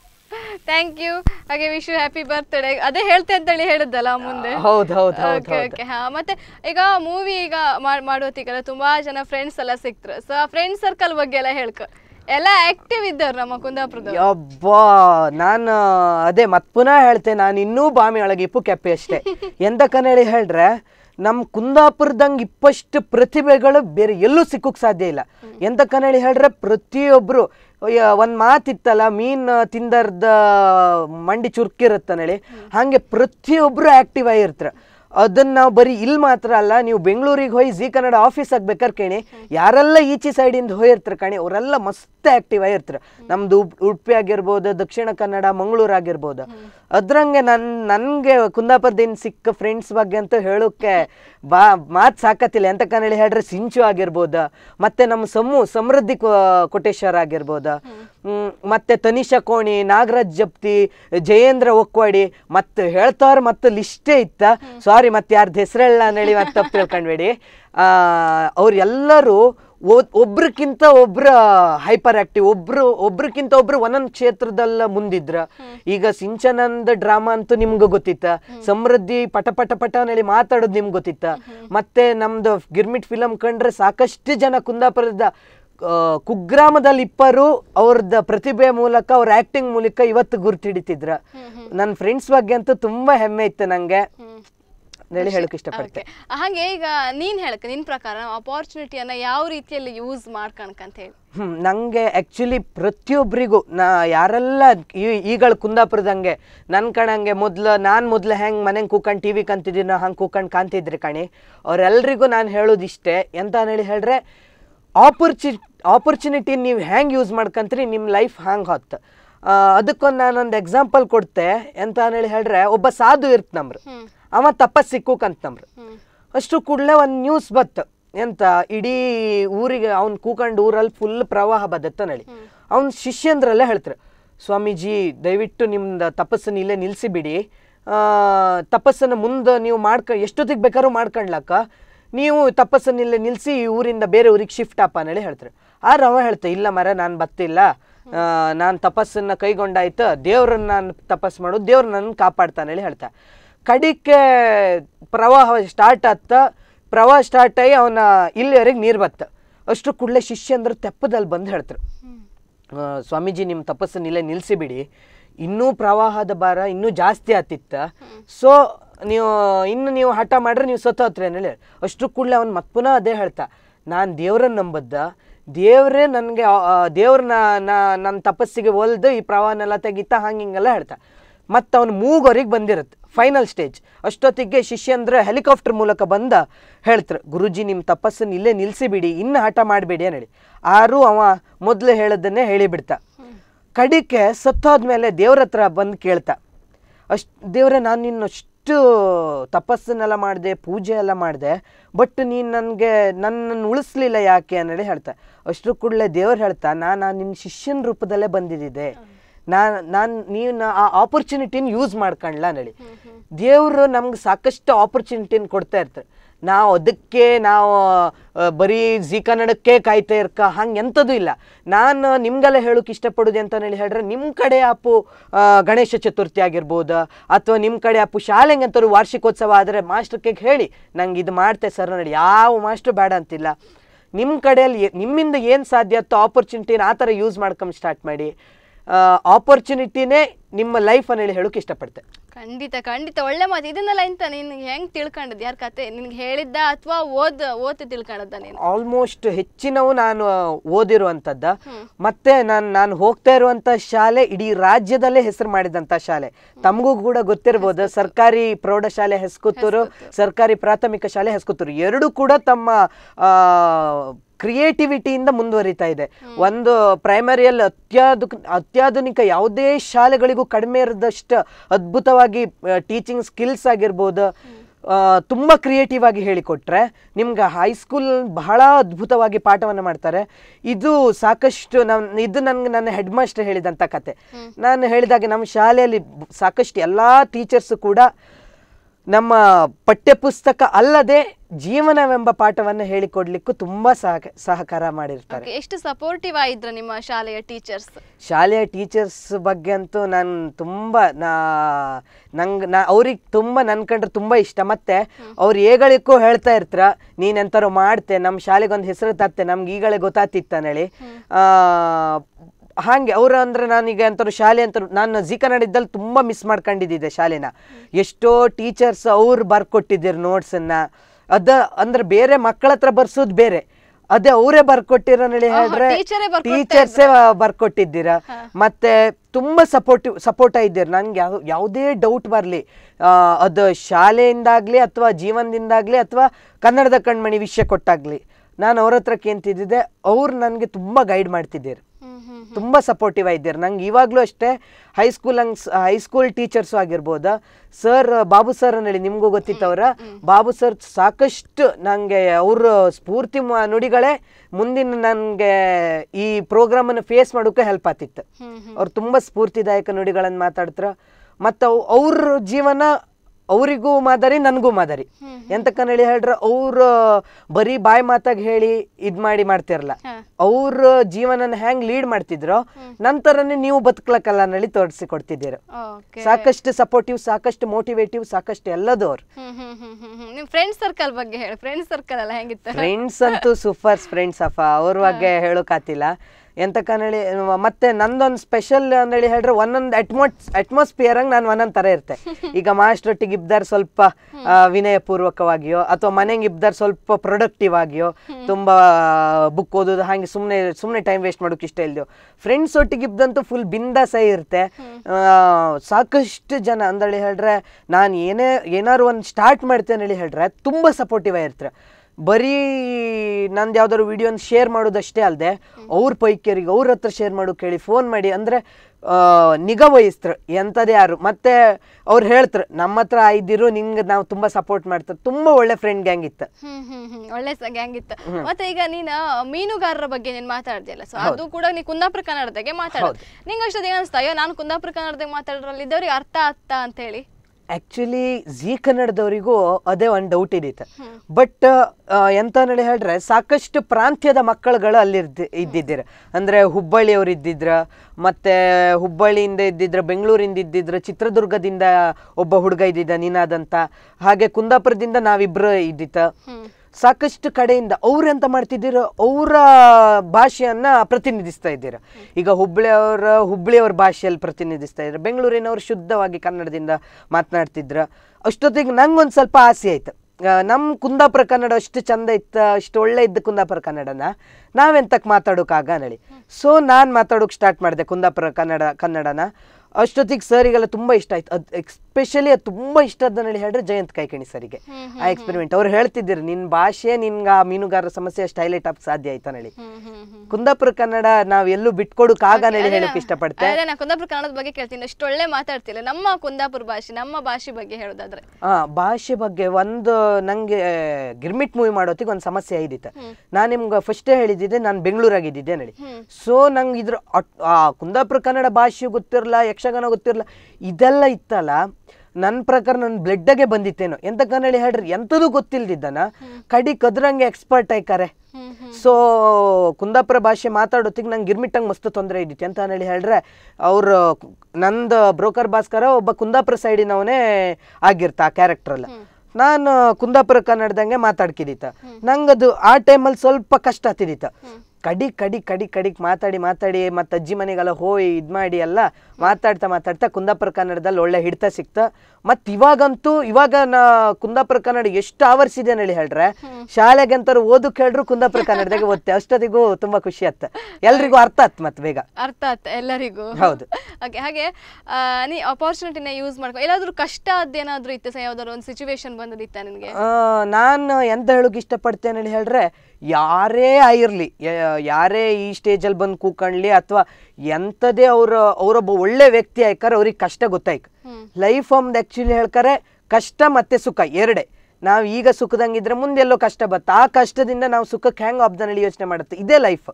ಥ್ಯಾಂಕ್ ಯು ಹಾಗೆ ವಿಶ್ ಯು ಹ್ಯಾಪಿ ಬರ್ತ್ಡೇ ಅದೇ ಹೇಳ್ತೆ ಅಂತೇಳಿ ಹೇಳಿದ್ದಲ್ಲ ಮುಂದೆ ಹೌದ್ ಹೌದ್ ಹೌದ್ ಓಕೆ ಹೌದ್ ಓಕೆ ಹಾ ಮತ್ತೆ ಈಗ ಮೂವಿ ಈಗ ಮಾಡ್- ಮಾಡುವತ್ತಿಗೆಲ್ಲ ತುಂಬಾ ಜನ ಫ್ರೆಂಡ್ಸ್ ಎಲ್ಲ ಸಿಕ್ತ್ರು ಸೊ ಆ ಫ್ರೆಂಡ್ ಸರ್ಕಲ್ ಬಗ್ಗೆ ಎಲ್ಲ ಹೇಳ್ಕ ಎಲ್ಲ ಆಕ್ಟಿವ್ ಇದ್ದಾರೆ ನಮ್ಮ ಕುಂದಾಪುರದ ಯಬ್ಬಾ ನಾನು ಅದೇ ಮತ್ ಪುನಃ ಹೇಳ್ತೆ ನಾನು ಇನ್ನೂ ಬಾಮಿ ಒಳಗೆ ಇಪ್ಪು ಕೆಪ್ಪೆ ಅಷ್ಟೇ ಎಂತಕನ ಹೇಳಿ ಹೇಳ್ರೆ ನಮ್ಮ ಕುಂದಾಪುರದಂಗೆ ಇಪ್ಪಷ್ಟು ಪ್ರತಿಭೆಗಳು ಬೇರೆ ಎಲ್ಲೂ ಸಿಕ್ಕಕ್ಕೆ ಸಾಧ್ಯ ಇಲ್ಲ ಎಂತಕನ ಹೇಳಿ ಹೇಳ್ರೆ ಪ್ರತಿಯೊಬ್ರು ಯ- ಒಂದ್ ಮಾತಿತ್ತಲ್ಲ ಮೀನ್ ತಿಂದರ್ದ ಮಂಡಿ ಚುರುಕಿರುತ್ತನೇಳಿ ಹಾಗೆ ಪ್ರತಿಯೊಬ್ರು ಆಕ್ಟಿವ್ ಆಗಿರ್ತಾರೆ ಅದನ್ನ ನಾವು ಬರೀ ಇಲ್ಲಿ ಮಾತ್ರ ಅಲ್ಲ ನೀವು ಬೆಂಗಳೂರಿಗೆ ಹೋಗಿ ಜಿ ಕನ್ನಡ ಆಫೀಸ್ ಆಗ್ಬೇಕಾದ್ರೆ ಕೇಳಿ ಯಾರೆಲ್ಲ ಈಚೆ ಸೈಡಿಂದ ಹೋಗಿರ್ತಾರೆ ಕಣಿ ಅವರೆಲ್ಲ ಮಸ್ತ್ ಆಕ್ಟಿವ್ ಆಗಿರ್ತಾರೆ ನಮ್ದು ಉಪ್- ಉಡುಪಿ ಆಗಿರ್ಬೋದು ದಕ್ಷಿಣ ಕನ್ನಡ ಮಂಗಳೂರು ಆಗಿರ್ಬೋದು ಅದ್ರಂಗೆ ನನ್ ನನ್ಗೆ ಕುಂದಾಪುರದಿಂದ ಸಿಕ್ಕ ಫ್ರೆಂಡ್ಸ್ ಬಗ್ಗೆ ಅಂತ ಹೇಳೋಕೆ ಬಾ ಮಾತು ಸಾಕತ್ತಿಲ್ಲ ಎಂತಕಂತ ಹೇಳಿ ಹೇಳ್ರೆ ಸಿಂಚು ಆಗಿರ್ಬೋದು ಮತ್ತೆ ನಮ್ಮ ಸಮೂಹ ಸಮೃದ್ಧಿ ಕೊ- ಕೊಟೇಶ್ವರ ಆಗಿರ್ಬೋದು ಹ್ಮ್, ಮತ್ತೆ ತನಿಷಾ ಕೋಣಿ ನಾಗರಾಜ್ ಜಪ್ತಿ ಜಯೇಂದ್ರ ಒಕ್ವಾಡಿ ಮತ್ತೆ ಹೇಳ್ತಾರ ಮತ್ತೆ ಲಿಸ್ಟೇ ಇತ್ತ ಸಾರಿ ಮತ್ತೆ ಯಾರ್ದು ಹೆಸರೆಲ್ಲ ಹೇಳಿ ಮತ್ತೆ ತಪ್ಪು ತಿಳ್ಕೊಂಡ್ಬೇಡಿ ಆ ಅವ್ರೆಲ್ಲರೂ ಒ- ಒಬ್ರಕ್ಕಿಂತ ಒಬ್ರ ಹೈಪರ್ ಆಕ್ಟಿವ್ ಒಬ್ರು ಒಬ್ರಕ್ಕಿಂತ ಒಬ್ರು ಒಂದೊಂದು ಕ್ಷೇತ್ರದಲ್ಲ ಮುಂದಿದ್ರ ಈಗ ಸಿಂಚನಂದ ಡ್ರಾಮಾ ಅಂತೂ ನಿಮ್ಗೆ ಗೊತ್ತಿತ್ತ ಸಮೃದ್ಧಿ ಪಟ ಪಟ ಪಟ ಹೇಳಿ ಮಾತಾಡೋದು ನಿಮ್ಗೆ ಗೊತ್ತಿತ್ತ ಮತ್ತೆ ನಮ್ದು ಗಿರ್ಮಿಟ್ ಫಿಲಮ್ ಕಂಡ್ರೆ ಸಾಕಷ್ಟು ಜನ ಕುಂದಾಪುರದ ಆ, ಕುಗ್ರಾಮದಲ್ಲಿ ಇಪ್ಪರು ಅವ್ರದ್ದು ಪ್ರತಿಭೆ ಮೂಲಕ ಅವ್ರ ಆಕ್ಟಿಂಗ್ ಮೂಲಕ ಇವತ್ತು ಗುರ್ತಿಡಿತಿದ್ರ ನನ್ನ ಫ್ರೆಂಡ್ಸ್ ಬಗ್ಗೆ ಅಂತೂ ತುಂಬಾ ಹೆಮ್ಮೆ ಇತ್ತು ನಂಗೆ ಹೇಳಿ ಹೇಳಕ್ ಇಷ್ಟಪಡ್ತೆ Okay. ಹಾಗೆ ಈಗ ನೀನ್ ಹೇಳಕ್ ನಿನ್ ಪ್ರಕಾರ ಅಪಾರ್ಚುನಿಟಿಯನ್ನ ಯಾವ ರೀತಿಯಲ್ಲಿ ಯೂಸ್ ಮಾಡ್ಕಣಕಂತ ಹೇಳಿ ಹ್ಮ್ ನಂಗೆ ಆಕ್ಚುಲಿ ಪ್ರತಿಯೊಬ್ಬರಿಗೂ ನಾ ಯಾರೆಲ್ಲ ಈ- ಈಗಳ ಕುಂದಾಪುರದಂಗೆ ನನ್ ಕಣಂಗೆ ಮೊದ್ಲು ನಾನ್ ಮೊದ್ಲು ಹೆಂಗ್ ಮನೆಗೆ ಕೂಕಂಡ್ ಟಿವಿ ಕಂತಿದ್ದೀನೋ ಹಂಗೆ ಕೂಕಂಡ್ ಕಾಣ್ತಿದ್ರಿ ಕಣಿ ಅವ್ರೆಲ್ರಿಗೂ ನಾನು ಹೇಳೋದಿಷ್ಟೇ ಎಂತ ಹೇಳಿ ಹೇಳ್ರೆ ಆಪರ್ಚು ಆಪರ್ಚುನಿಟಿ ನೀವು ಹೆಂಗೆ ಯೂಸ್ ಮಾಡ್ಕಂತ್ರಿ ನಿಮ್ಮ ಲೈಫ್ ಹಂಗೆ ಹೊತ್ತು ಅದಕ್ಕೊಂದು ನಾನೊಂದು ಎಕ್ಸಾಂಪಲ್ ಕೊಡ್ತೆ ಎಂತ ಹೇಳಿ ಹೇಳ್ರೆ ಒಬ್ಬ ಸಾಧು ಇರ್ತ ನಮ್ರು ಅವ ತಪಸ್ ಸಿಕ್ಕೂಕಂತ ನಮ್ರು ಅಷ್ಟು ಕೂಡಲೇ ಒಂದು ನ್ಯೂಸ್ ಬತ್ತು ಎಂತ ಇಡೀ ಊರಿಗೆ ಅವ್ನು ಕೂಕಂಡು ಊರಲ್ಲಿ ಫುಲ್ ಪ್ರವಾಹ ಬದತ್ತ ನಳಿ ಅವ್ನ ಶಿಷ್ಯಂದ್ರಲ್ಲೇ ಹೇಳ್ತಾರೆ ಸ್ವಾಮೀಜಿ ದಯವಿಟ್ಟು ನಿಮ್ದು ತಪಸ್ಸನ್ನ ಇಲ್ಲೇ ನಿಲ್ಲಿಸಿಬಿಡಿ ತಪಸ್ಸನ್ನು ಮುಂದೆ ನೀವು ಮಾಡ್ಕ ಎಷ್ಟೊತ್ತಿಗೆ ಬೇಕಾದ್ರೂ ಮಾಡ್ಕೊಂಡ್ಲಕ್ಕ ನೀವು ತಪಸ್ಸನ್ನು ಇಲ್ಲೇ ನಿಲ್ಲಿಸಿ ಈ ಊರಿಂದ ಬೇರೆ ಊರಿಗೆ ಶಿಫ್ಟ್ ಅಪ್ಪ ಅಂತೇಳಿ ಹೇಳ್ತಾರೆ ಆ ರವ ಹೇಳ್ತೆ ಇಲ್ಲ ಮರ ನಾನು ಬತ್ತಿಲ್ಲ ನಾನು ತಪಸ್ಸನ್ನು ಕೈಗೊಂಡಾಯ್ತು ದೇವ್ರನ್ನ ನಾನು ತಪಸ್ ಮಾಡೋದು ದೇವ್ರು ನನ್ನ ಕಾಪಾಡ್ತಾನೆ ಹೇಳಿ ಹೇಳ್ತಾ ಕಡಿಕೆ ಪ್ರವಾಹ ಸ್ಟಾರ್ಟ್ ಆತ ಪ್ರವಾಹ ಸ್ಟಾರ್ಟ್ ಆಗಿ ಅವನ ಇಲ್ಲಿವರೆಗೆ ನೀರು ಬತ್ತ ಅಷ್ಟು ಕೂಡಲೇ ಶಿಷ್ಯಂದ್ರು ತೆಪ್ಪದಲ್ಲಿ ಬಂದು ಹೇಳ್ತಾರೆ ಆ, ಸ್ವಾಮೀಜಿ ನಿಮ್ಮ ತಪಸ್ಸನ್ನು ಇಲ್ಲೇ ನಿಲ್ಲಿಸಿಬಿಡಿ ಇನ್ನೂ ಪ್ರವಾಹದ ಭಾರ ಇನ್ನೂ ಜಾಸ್ತಿ ಆತಿತ್ತ ಸೊ ನೀವು ಇನ್ನು ನೀವು ಹಠ ಮಾಡ್ರೆ ನೀವು ಸತ್ತೋತ್ರಿ ಹೇಳಿ ಅಷ್ಟು ಕೂಡಲೇ ಅವ್ನು ಮತ್ತೆ ಪುನಃ ಅದೇ ಹೇಳ್ತಾ ನಾನು ದೇವ್ರನ್ನ ನಂಬದ್ದ ದೇವ್ರೇ ನನಗೆ ದೇವ್ರನ್ನ ನನ್ನ ತಪಸ್ಸಿಗೆ ಒಲ್ದು ಈ ಪ್ರವಾಹನೆಲ್ಲ ತೆಗಿತಾ ಹಂಗೆ ಹಿಂಗೆಲ್ಲ ಹೇಳ್ತಾ ಮತ್ತು ಅವ್ನು ಮೂಗೊರಿಗೆ ಬಂದಿರುತ್ತೆ ಫೈನಲ್ ಸ್ಟೇಜ್ ಅಷ್ಟೊತ್ತಿಗೆ ಶಿಷ್ಯಂದ್ರ ಹೆಲಿಕಾಪ್ಟರ್ ಮೂಲಕ ಬಂದ ಹೇಳ್ತಾರೆ ಗುರುಜಿ ನಿಮ್ಮ ತಪಸ್ಸನ್ನು ಇಲ್ಲೇ ನಿಲ್ಲಿಸಿಬಿಡಿ ಇನ್ನು ಹಠ ಮಾಡಬೇಡಿ ಹೇಳಿ ಆರು ಅವ ಮೊದಲು ಹೇಳೋದನ್ನೇ ಹೇಳಿಬಿಡ್ತಾ ಕಡಿಕೆ ಸತ್ತೋದ್ಮೇಲೆ ದೇವ್ರ ಹತ್ರ ಬಂದು ಕೇಳ್ತಾ ಅಷ್ಟು ದೇವ್ರೆ ನಾನು ನಿನ್ನ ಅಷ್ಟು ತಪಸ್ಸನ್ನೆಲ್ಲ ಮಾಡಿದೆ ಪೂಜೆ ಎಲ್ಲ ಮಾಡಿದೆ ಬಟ್ ನೀನು ನನಗೆ ನನ್ನನ್ನು ಉಳಿಸ್ಲಿಲ್ಲ ಯಾಕೆ ಅನ್ನೇಳಿ ಹೇಳ್ತಾ ಅಷ್ಟು ಕೂಡಲೇ ದೇವ್ರು ಹೇಳ್ತಾ ನಾನು ನಿನ್ನ ಶಿಷ್ಯನ ರೂಪದಲ್ಲೇ ಬಂದಿದ್ದೆ ನಾನು ನಾನು ನೀವು ಆ ಆಪರ್ಚುನಿಟಿನ ಯೂಸ್ ಮಾಡ್ಕೊಳ್ಳ ಹೇಳಿ ದೇವರು ನಮ್ಗೆ ಸಾಕಷ್ಟು ಆಪರ್ಚುನಿಟಿನ ಕೊಡ್ತಾ ಇರ್ತಾರೆ ನಾವು ಅದಕ್ಕೆ ನಾವು ಆ, ಬರೀ ಜಿ ಕನ್ನಡಕ್ಕೆ ಕಾಯ್ತಾ ಇರ್ಕ ಹಂಗೆ ಎಂಥದ್ದು ಇಲ್ಲ ನಾನು ನಿಮ್ಗೆಲ್ಲ ಹೇಳೋಕೆ ಇಷ್ಟಪಡೋದು ಅಂತ ಹೇಳಿ ಹೇಳ್ರೆ ನಿಮ್ಮ ಕಡೆ ಅಪ್ಪು ಆ, ಗಣೇಶ ಚತುರ್ಥಿ ಆಗಿರ್ಬೋದು ಅಥವಾ ನಿಮ್ಮ ಕಡೆ ಅಪ್ಪು ಶಾಲೆಗೆ ಅಂತಾರು ವಾರ್ಷಿಕೋತ್ಸವ ಆದರೆ ಮಾಸ್ಟರ್ಗೆ ಹೇಳಿ ನಂಗೆ ಇದು ಮಾಡ್ತೆ ಸರ್ ನೋಡಿ ಯಾವ ಮಾಸ್ಟ್ರು ಬೇಡ ಅಂತಿಲ್ಲ ನಿಮ್ಮ ಕಡೆಯಲ್ಲಿ ಏ- ನಿಮ್ಮಿಂದ ಏನು ಸಾಧ್ಯ ಆಯ್ತೋ ಆಪರ್ಚುನಿಟಿನ ಆ ಥರ ಯೂಸ್ ಮಾಡ್ಕೊಂಡು ಸ್ಟಾರ್ಟ್ ಮಾಡಿ ಆಪರ್ಚುನಿಟಿನೇ ನಿಮ್ಮ ಲೈಫ್ ಹೇಳಿ ಹೇಳೋಕೆ ಇಷ್ಟಪಡ್ತೆ ಖಂಡಿತ ಖಂಡಿತ ಒಳ್ಳೆ ಮಾತು ಇದನ್ನೆಲ್ಲ ಎಂತ ನೀನು ಹೆಂಗ್ ತಿಳ್ಕೊಂಡದ್ ಯಾರ ಕತೆ ನಿನ್ಗೆ ಹೇಳಿದ್ದ ಅಥವಾ ಓದ್ ಓದಿ ತಿಳ್ಕೊಂಡದ್ದ ನೀನು ಆಲ್ಮೋಸ್ಟ್ ಹೆಚ್ಚಿನವು ನಾನು ಓದಿರುವಂಥದ್ದ ಮತ್ತೆ ನಾನು ನಾನು ಹೋಗ್ತಾ ಇರುವಂತ ಶಾಲೆ ಇಡೀ ರಾಜ್ಯದಲ್ಲೇ ಹೆಸರು ಮಾಡಿದಂಥ ಶಾಲೆ ತಮಗೂ ಕೂಡ ಗೊತ್ತಿರ್ಬೋದು ಸರ್ಕಾರಿ ಪ್ರೌಢಶಾಲೆ ಹೆಸ್ಕುತ್ತೂರು ಸರ್ಕಾರಿ ಪ್ರಾಥಮಿಕ ಶಾಲೆ ಹೆಸ್ಕುತ್ತೂರು ಎರಡು ಕೂಡ ತಮ್ಮ ಕ್ರಿಯೇಟಿವಿಟಿಯಿಂದ ಮುಂದುವರಿತಾ ಇದೆ ಒಂದು ಪ್ರೈಮರಿಯಲ್ಲಿ ಅತ್ಯಾಧು ಅತ್ಯಾಧುನಿಕ ಯಾವುದೇ ಶಾಲೆಗಳಿಗೂ ಕಡಿಮೆ ಇರದಷ್ಟು ಅದ್ಭುತವಾಗಿ ಟೀಚಿಂಗ್ ಸ್ಕಿಲ್ಸ್ ಆಗಿರ್ಬೋದು ಆ, ತುಂಬ ಕ್ರಿಯೇಟಿವ್ ಆಗಿ ಹೇಳಿಕೊಟ್ರೆ ನಿಮ್ಗೆ ಹೈಸ್ಕೂಲ್ ಬಹಳ ಅದ್ಭುತವಾಗಿ ಪಾಠವನ್ನು ಮಾಡ್ತಾರೆ ಇದು ಸಾಕಷ್ಟು ನಮ್ ಇದು ನನ್ಗೆ ನನ್ನ ಹೆಡ್ ಮಾಸ್ಟರ್ ಹೇಳಿದಂಥ ಕತೆ ನಾನು ಹೇಳಿದಾಗೆ ನಮ್ಮ ಶಾಲೆಯಲ್ಲಿ ಬ- ಸಾಕಷ್ಟು ಎಲ್ಲ ಟೀಚರ್ಸು ಕೂಡ ನಮ್ಮ ಪಠ್ಯಪುಸ್ತಕ ಅಲ್ಲದೆ ಜೀವನವೆಂಬ ಪಾಠವನ್ನು ಹೇಳಿಕೊಡ್ಲಿಕ್ಕೂ ತುಂಬ ಸಹ ಸಹಕಾರ ಮಾಡಿರ್ತಾರೆ Okay, ಎಷ್ಟು ಸಪೋರ್ಟಿವ್ ಆಗಿದ್ರ ನಿಮ್ಮ ಶಾಲೆಯ ಟೀಚರ್ಸ್ ಶಾಲೆಯ ಟೀಚರ್ಸ್ ಬಗ್ಗೆ ಅಂತೂ ನಾನು ತುಂಬ ನಾ ನಂಗೆ ನಾ ಅವ್ರಿಗೆ ತುಂಬ ನನ್ನ ಕಂಡ್ರೆ ತುಂಬ ಇಷ್ಟ ಮತ್ತೆ ಅವ್ರು ಏಗಳಿಗೂ ಹೇಳ್ತಾ ಇರ್ತಾರ ನೀನು ಎಂತಾರು ಮಾಡ್ತೆ ನಮ್ಮ ಶಾಲೆಗೆ ಒಂದು ಹೆಸರು ತತ್ತೆ ನಮ್ಗೆ ಈಗಲೇ ಗೊತ್ತಾತಿತ್ತನೇಳಿ ಹಾಗೆ ಅವ್ರು ಅಂದ್ರೆ ನಾನೀಗ ಎಂತಾರು ಶಾಲೆ ಅಂತ ನಾನು ಜಿ ಕನ್ನಡದಲ್ಲಿ ತುಂಬ ಮಿಸ್ ಮಾಡ್ಕೊಂಡಿದ್ದೆ ಶಾಲೆನ ಎಷ್ಟೋ ಟೀಚರ್ಸ್ ಅವ್ರು ಬರ್ಕೊಟ್ಟಿದ್ದೀರು ನೋಟ್ಸನ್ನ ಅದ ಅಂದ್ರೆ ಬೇರೆ ಮಕ್ಕಳ ಹತ್ರ ಬರ್ಸೋದು ಬೇರೆ ಅದೇ ಅವರೇ ಬರ್ಕೊಟ್ಟಿರೋ ಹೇಳಿ ಆಹಾ, ಹೇಳಿದ್ರೆ teacher ಏ ಬರ್ಕೊಡ್ತಾ ಟೀಚರ್ಸೇ ಬರ್ಕೊಟ್ಟಿದ್ದೀರಾ ಮತ್ತೆ ತುಂಬಾ ಸಪೋರ್ಟಿವ್ ಸಪೋರ್ಟ್ ಆಗಿದ್ದೀರ ನನ್ಗೆ ಯಾವ ಯಾವುದೇ ಡೌಟ್ ಬರಲಿ ಅದು ಶಾಲೆಯಿಂದಾಗ್ಲಿ ಅಥವಾ ಜೀವನದಿಂದಾಗ್ಲಿ ಅಥವಾ ಕನ್ನಡದ ಕಣ್ಮಣಿ ವಿಷಯ ಕೊಟ್ಟಾಗ್ಲಿ ನಾನು ಅವ್ರ ಹತ್ರ ಕೇಂತಿದ್ದೆ ಅವ್ರು ನನಗೆ ತುಂಬಾ ಗೈಡ್ ಮಾಡ್ತಿದ್ದೀರು ಹ್ಮ್ ಹ್ಮ್ ತುಂಬಾ ಸಪೋರ್ಟಿವ್ ಆಗಿದ್ದಾರೆ ನಂಗೆ ಇವಾಗಲೂ ಅಷ್ಟೇ ಹೈಸ್ಕೂಲ್ ಹಂಗ್ ಹೈಸ್ಕೂಲ್ ಟೀಚರ್ಸು ಆಗಿರ್ಬೋದಾ ಸರ್ ಬಾಬು ಸರ್ ಹೇಳಿ ನಿಮಗೂ ಗೊತ್ತಿತ್ತವ್ರ ಬಾಬು ಸರ್ ಸಾಕಷ್ಟು ನನಗೆ ಅವ್ರ ಸ್ಫೂರ್ತಿ ಮ- ನುಡಿಗಳೇ ಮುಂದಿನ ನನಗೆ ಈ ಪ್ರೋಗ್ರಾಮನ್ನು ಫೇಸ್ ಮಾಡೋಕೆ ಹೆಲ್ಪ್ ಆತಿತ್ತು ಹ್ಮ್ ಹ್ಮ್ ಅವ್ರು ತುಂಬ ಸ್ಫೂರ್ತಿದಾಯಕ ನುಡಿಗಳನ್ನು ಮಾತಾಡ್ತಾರ ಮತ್ತು ಅವ್ರ ಜೀವನ ಅವರಿಗೂ ಮಾದರಿ ನನಗೂ ಮಾದರಿ ಎಂತಕ್ಕನ ಹೇಳಿ ಹೇಳ್ರ ಅವ್ರು ಬರೀ ಬಾಯಿ ಮಾತಾಗಿ ಹೇಳಿ ಇದ್ ಮಾಡಿ ಮಾಡ್ತಿರಲ್ಲ ಹಾ. ಅವ್ರ ಜೀವನನ ಹೆಂಗ್ ಲೀಡ್ ಮಾಡ್ತಿದ್ರೋ ನಂತರನೇ ನೀವು ಬದುಕ್ಲಕ್ಕಲ್ಲ ಅನ್ನಳಿ ತೋರಿಸಿ ಕೊಡ್ತಿದ್ದೀರ ಓಕೆ ಸಾಕಷ್ಟು ಸಪೋರ್ಟಿವ್ ಸಾಕಷ್ಟು ಮೋಟಿವೇಟಿವ್ ಸಾಕಷ್ಟು ಎಲ್ಲದು ಅವ್ರು ಹ್ಮ್ ಹ್ಮ್ ಹ್ಮ್ ಹ್ಮ್ ಹ್ಮ್ ನಿಮ್ ಫ್ರೆಂಡ್ ಸರ್ಕಲ್ ಬಗ್ಗೆ ಹೇಳಿ ಫ್ರೆಂಡ್ ಸರ್ಕಲ್ ಎಲ್ಲ ಹೆಂಗಿತ್ತು ಫ್ರೆಂಡ್ಸ್ ಅಂತೂ ಸೂಪರ್ ಫ್ರೆಂಡ್ಸ್ ಅಪ್ಪ ಅವ್ರ ಬಗ್ಗೆ ಹೇಳೋಕಾತಿಲ್ಲ ಎಂತಕ್ಕನೇಳಿ ಮತ್ತೆ ನಂದೊಂದು ಸ್ಪೆಷಲ್ ಅಂದೇಳಿ ಹೇಳ್ರೆ ಒಂದೊಂದು ಅಟ್ಮೋಸ್ ಅಟ್ಮಾಸ್ಫಿಯರ್ ಹಂಗೆ ನಾನು ಒಂದೊಂದು ಥರ ಇರ್ತೆ ಈಗ ಮಾಸ್ಟರ್ ಒಟ್ಟಿಗೆ ಇಬ್ದಾರ್ ಸ್ವಲ್ಪ ಆ, ವಿನಯಪೂರ್ವಕವಾಗಿಯೋ ಅಥವಾ ಮನೆಗೆ ಇಬ್ದಾರ್ ಸ್ವಲ್ಪ ಪ್ರೊಡಕ್ಟಿವ್ ಆಗಿಯೋ ತುಂಬಾ ಬುಕ್ ಓದೋದು ಹಾಗೆ ಸುಮ್ಮನೆ ಸುಮ್ಮನೆ ಟೈಮ್ ವೇಸ್ಟ್ ಮಾಡೋಕೆ ಇಷ್ಟ ಇಲ್ದೆಯೋ ಫ್ರೆಂಡ್ಸ್ ಒಟ್ಟಿಗೆ ಇಬ್ದಂತೂ ಫುಲ್ ಬಿಂದಾಸೈ ಇರುತ್ತೆ ಆ, ಸಾಕಷ್ಟು ಜನ ಅಂದೇಳಿ ಹೇಳ್ರೆ ನಾನು ಏನೇ ಏನಾದ್ರು ಒಂದು ಸ್ಟಾರ್ಟ್ ಮಾಡ್ತೇನೆ ಹೇಳಿ ಹೇಳ್ರೆ ತುಂಬ ಸಪೋರ್ಟಿವ್ ಆಗಿರ್ತಾರೆ ಬರೀ ನಂದು ಯಾವ್ದಾದ್ರು ವಿಡಿಯೋನ ಶೇರ್ ಮಾಡೋದಷ್ಟೇ ಅಲ್ಲದೆ ಅವ್ರ ಪೈಕಿಯರಿಗೆ ಅವ್ರ ಹತ್ರ ಶೇರ್ ಮಾಡೋಕೆ ಹೇಳಿ ಫೋನ್ ಮಾಡಿ ಅಂದರೆ ನಿಗಾ ವಹಿಸ್ತಾರೆ ಎಂಥದೇ ಯಾರು ಮತ್ತೆ ಅವ್ರು ಹೇಳ್ತಾರೆ ನಮ್ಮ ಹತ್ರ ಇದ್ದಿರು ನಿಂಗೆ ನಾವು ತುಂಬ ಸಪೋರ್ಟ್ ಮಾಡ್ತಾರೆ ತುಂಬ ಒಳ್ಳೆ ಫ್ರೆಂಡ್ ಗ್ಯಾಂಗ್ ಇತ್ತು ಹ್ಮ್ ಹ್ಮ್ ಹ್ಮ್ ಒಳ್ಳೆ ಗ್ಯಾಂಗ್ ಇತ್ತು ಮತ್ತೆ ಈಗ ನೀನು ಮೀನುಗಾರರ ಬಗ್ಗೆ ನೀನ್ ಮಾತಾಡ್ದಿಯಲ್ಲ ಸೊ ಅದು ಕೂಡ ನೀ ಕುಂದಾಪುರ ಕನ್ನಡದಾಗೆ ಮಾತಾಡೋದು ನಿಂಗೆ ಅಷ್ಟೊಂದು ಏನ್ ಅನ್ಸ್ತಾ ಅಯ್ಯೋ ನಾನು ಕುಂದಾಪುರ ಕನ್ನಡದಾಗ ಮಾತಾಡೋರಲ್ಲಿ ಇದ್ದವ್ರಿಗೆ ಅರ್ಥ ಆಗ್ತಾ ಅಂತ ಹೇಳಿ ಆಕ್ಚುಲಿ ಜಿ ಕನ್ನಡದವರಿಗೂ ಅದೇ ಒಂದು ಡೌಟ್ ಇದ್ದಿತ್ತು ಬಟ್ ಎಂತ ಹೇಳಿ ಹೇಳ್ರೆ ಸಾಕಷ್ಟು ಪ್ರಾಂತ್ಯದ ಮಕ್ಕಳುಗಳು ಅಲ್ಲಿ ಇದ್ದಿದ್ದೀರ ಅಂದ್ರೆ ಹುಬ್ಬಳ್ಳಿಯವ್ರು ಇದ್ದಿದ್ರ ಮತ್ತೆ ಹುಬ್ಬಳ್ಳಿಯಿಂದ ಇದ್ದಿದ್ರ ಬೆಂಗಳೂರಿಂದ ಇದ್ದಿದ್ರ ಚಿತ್ರದುರ್ಗದಿಂದ ಒಬ್ಬ ಹುಡುಗ ಇದ್ದಿದ್ದ ನಿನಾದ್ ಅಂತ ಹಾಗೆ ಕುಂದಾಪುರದಿಂದ ನಾವಿಬ್ರು ಇದ್ದಿತ್ತ ಸಾಕಷ್ಟು ಕಡೆಯಿಂದ ಅವ್ರು ಎಂತ ಮಾಡ್ತಿದ್ದೀರ ಅವರ ಭಾಷೆಯನ್ನ ಪ್ರತಿನಿಧಿಸ್ತಾ ಇದ್ದೀರ ಈಗ ಹುಬ್ಳಿಯವರ ಹುಬ್ಳಿಯವ್ರ ಭಾಷೆಯಲ್ಲಿ ಪ್ರತಿನಿಧಿಸ್ತಾ ಇದ್ದಾರೆ ಬೆಂಗಳೂರಿನವ್ರು ಶುದ್ಧವಾಗಿ ಕನ್ನಡದಿಂದ ಮಾತನಾಡ್ತಿದ್ರ ಅಷ್ಟೊತ್ತಿಗೆ ನಂಗೊಂದು ಸ್ವಲ್ಪ ಆಸೆ ಆಯ್ತು ಆ, ನಮ್ ಕುಂದಾಪುರ ಕನ್ನಡ ಅಷ್ಟು ಚಂದ ಇತ್ತ ಅಷ್ಟು ಒಳ್ಳೆ ಇದ್ದ ಕುಂದಾಪುರ ಕನ್ನಡನ ನಾವೆಂತಕ್ ಮಾತಾಡೋಕಾಗ ನಳಿ ಸೊ ನಾನು ಮಾತಾಡೋಕೆ ಸ್ಟಾರ್ಟ್ ಮಾಡಿದೆ ಕುಂದಾಪುರ ಕನ್ನಡ ಕನ್ನಡನ ಅಷ್ಟೊತ್ತಿಗೆ ಸರಿಗೆಲ್ಲ ತುಂಬಾ ಇಷ್ಟ ಆಯ್ತು ಅದು ಎಕ್ಸ್ಪೆಷಲಿ ಅದು ತುಂಬಾ ಇಷ್ಟ ಆದ ಹೇಳಿ ಹೇಳಿದ್ರೆ ಜಯಂತ್ ಕೈಕಣಿ ಸರಿಗೆ ಆ ಎಕ್ಸ್ಪೆರಿಮೆಂಟ್ ಅವ್ರು ಹೇಳ್ತಿದ್ರು ನಿನ್ ಭಾಷೆ ನಿನ್ಗೆ ಆ ಮೀನುಗಾರರ ಸಮಸ್ಯೆ ಅಷ್ಟು ಹೈಲೈಟ್ ಆಗಿ ಸಾಧ್ಯ ಆಯ್ತಾ ಹೇಳಿ ಕುಂದಾಪುರ ಕನ್ನಡ ನಾವ್ ಎಲ್ಲೂ ಬಿಟ್ಕೊಡೋಕಾಗ ಹೇಳಿ ಹೇಳಕ್ ಇಷ್ಟಪಡ್ತೆ ಅದೇ ನಾ ಕುಂದಾಪುರ ಕನ್ನಡದ ಬಗ್ಗೆ ಕೇಳ್ತೀನಿ ಅಷ್ಟು ಒಳ್ಳೆ ಮಾತಾಡ್ತಿಲ್ಲ ನಮ್ಮ ಕುಂದಾಪುರ ಭಾಷೆ ನಮ್ಮ ಭಾಷೆ ಬಗ್ಗೆ ಹೇಳೋದಾದ್ರೆ ಆ ಭಾಷೆ ಬಗ್ಗೆ ಒಂದು ನಂಗೆ ಗಿರ್ಮಿಟ್ ಮೂವಿ ಮಾಡೋತ್ತಿಗೆ ಒಂದು ಸಮಸ್ಯೆ ಐದಿತ್ತು ನಾನು ನಿಮ್ಗೆ ಫಸ್ಟೇ ಹೇಳಿದ್ದೆ ನಾನು ಬೆಂಗಳೂರಾಗಿದ್ದಿದ್ದೆ ನಡಿ ಸೊ ನಂಗೆ ಇದ್ರ ಅಟ್- ಆ ಕುಂದಾಪುರ ಕನ್ನಡ ಭಾಷೆ ಗೊತ್ತಿರಲ್ಲ ಯಕ್ಷಗಾನ ಗೊತ್ತಿರಲ್ಲ ಇದೆಲ್ಲ ಇತ್ತಲ್ಲ ನನ್ನ ಪ್ರಕಾರ ನನ್ನ ಬ್ಲಡ್ಡಗೆ ಬಂದಿತ್ತೇನೋ ಎಂತ ಕನ್ನಡ ಹೇಳ್ರಿ ಎಂಥದ್ದು ಗೊತ್ತಿಲ್ದಿದ್ದನ ಕಡಿ ಕದ್ರಂಗೆ ಎಕ್ಸ್ಪರ್ಟ್ ಆಯ್ಕಾರೆ ಸೊ ಕುಂದಾಪುರ ಭಾಷೆ ಮಾತಾಡೋತ್ತಿಗೆ ನಂಗೆ ಗಿರ್ಮಿಟ್ಟಂಗೆ ಮಸ್ತ್ ತೊಂದರೆ ಇದ್ದಿತ್ತು ಅಂತ ಹೇಳಿ ಹೇಳ್ರೆ ಅವ್ರು ನಂದು ಬ್ರೋಕರ್ ಭಾಸ್ಕರ ಒಬ್ಬ ಕುಂದಾಪುರ ಸೈಡಿನವನೇ ಆಗಿರ್ತ ಆ ಕ್ಯಾರೆಕ್ಟ್ರಲ್ಲ ನಾನು ಕುಂದಾಪುರ ಕನ್ನಡದಂಗೆ ಮಾತಾಡ್ಕಿದಿತ್ತ ನಂಗದು ಆ ಟೈಮಲ್ಲಿ ಸ್ವಲ್ಪ ಕಷ್ಟ ಆಗ್ತಿದಿತ್ತ ಕಡಿ ಕಡಿ ಕಡಿ ಕಡಿಕ್ ಮಾತಾಡಿ ಮಾತಾಡಿ ಮತ್ತೆ ಅಜ್ಜಿ ಮನೆಗೆಲ್ಲ ಹೋಗಿ ಇದ್ ಮಾಡಿ ಎಲ್ಲ ಮಾತಾಡ್ತಾ ಮಾತಾಡ್ತಾ ಕುಂದಾಪುರ ಕನ್ನಡದಲ್ಲಿ ಒಳ್ಳೆ ಹಿಡಿತ ಸಿಕ್ತ ಮತ್ ಇವಾಗಂತೂ ಇವಾಗ ನಾ ಕುಂದಾಪುರ ಕನ್ನಡ ಎಷ್ಟು ಆವರಿಸಿದೆ ಹೇಳಿ ಹೇಳ್ರೆ ಶಾಲೆಗೆ ಅಂತಾರು ಓದಕ್ ಹೇಳ್ರು ಕುಂದಾಪುರ ಕನ್ನಡದಾಗೆ ಓದ್ತೆ ಅಷ್ಟೊತ್ತಿಗೂ ತುಂಬಾ ಖುಷಿ ಆತ್ತ ಎಲ್ರಿಗೂ ಅರ್ಥ ಆತ್ ಮತ್ ಬೇಗ ಅರ್ಥ ಆತ ಎಲ್ಲರಿಗೂ ಹೌದು. ಓಕೆ ಹಾಗೆ ಆ, ನೀ ಅಪಾರ್ಚುನಿಟಿನ ಯೂಸ್ ಮಾಡ್ಕೊ ಎಲ್ಲಾದ್ರೂ ಕಷ್ಟ ಅದೇನಾದ್ರೂ ಇತ್ತು ಸರ್ ಯಾವ್ದಾದ್ರು ಒಂದು ಸಿಚುವೇಶನ್ ಬಂದದಿತ್ತ ನಿನ್ಗೆ ಆ, ನಾನು ಎಂತ ಹೇಳೋಕೆ ಇಷ್ಟಪಡ್ತೇನೆ ಹೇಳಿ ಹೇಳ್ರೆ ಯಾರೇ ಆಗಿರ್ಲಿ ಯ- ಯಾರೇ ಈ ಸ್ಟೇಜಲ್ಲಿ ಬಂದು ಕೂಕಣ್ಲಿ ಅಥವಾ ಎಂಥದೇ ಅವ್ರ ಅವರೊಬ್ಬ ಒಳ್ಳೆ ವ್ಯಕ್ತಿ ಆಯ್ಕಾರ ಅವ್ರಿಗೆ ಕಷ್ಟ ಗೊತ್ತಾಯ್ಕ ಲೈಫ್ ಒಂದು ಆ್ಯಕ್ಚುಲಿ ಹೇಳ್ತಾರೆ ಕಷ್ಟ ಮತ್ತೆ ಸುಖ ಎರಡೇ ನಾವು ಈಗ ಸುಖದಂಗಿದ್ರೆ ಮುಂದೆಲ್ಲೋ ಕಷ್ಟ ಬತ್ತ ಆ ಕಷ್ಟದಿಂದ ನಾವು ಸುಖಕ್ಕೆ ಹೆಂಗೆ ಅಬ್ದನಲ್ಲಿ ಯೋಚನೆ ಮಾಡುತ್ತೆ ಇದೇ ಲೈಫ್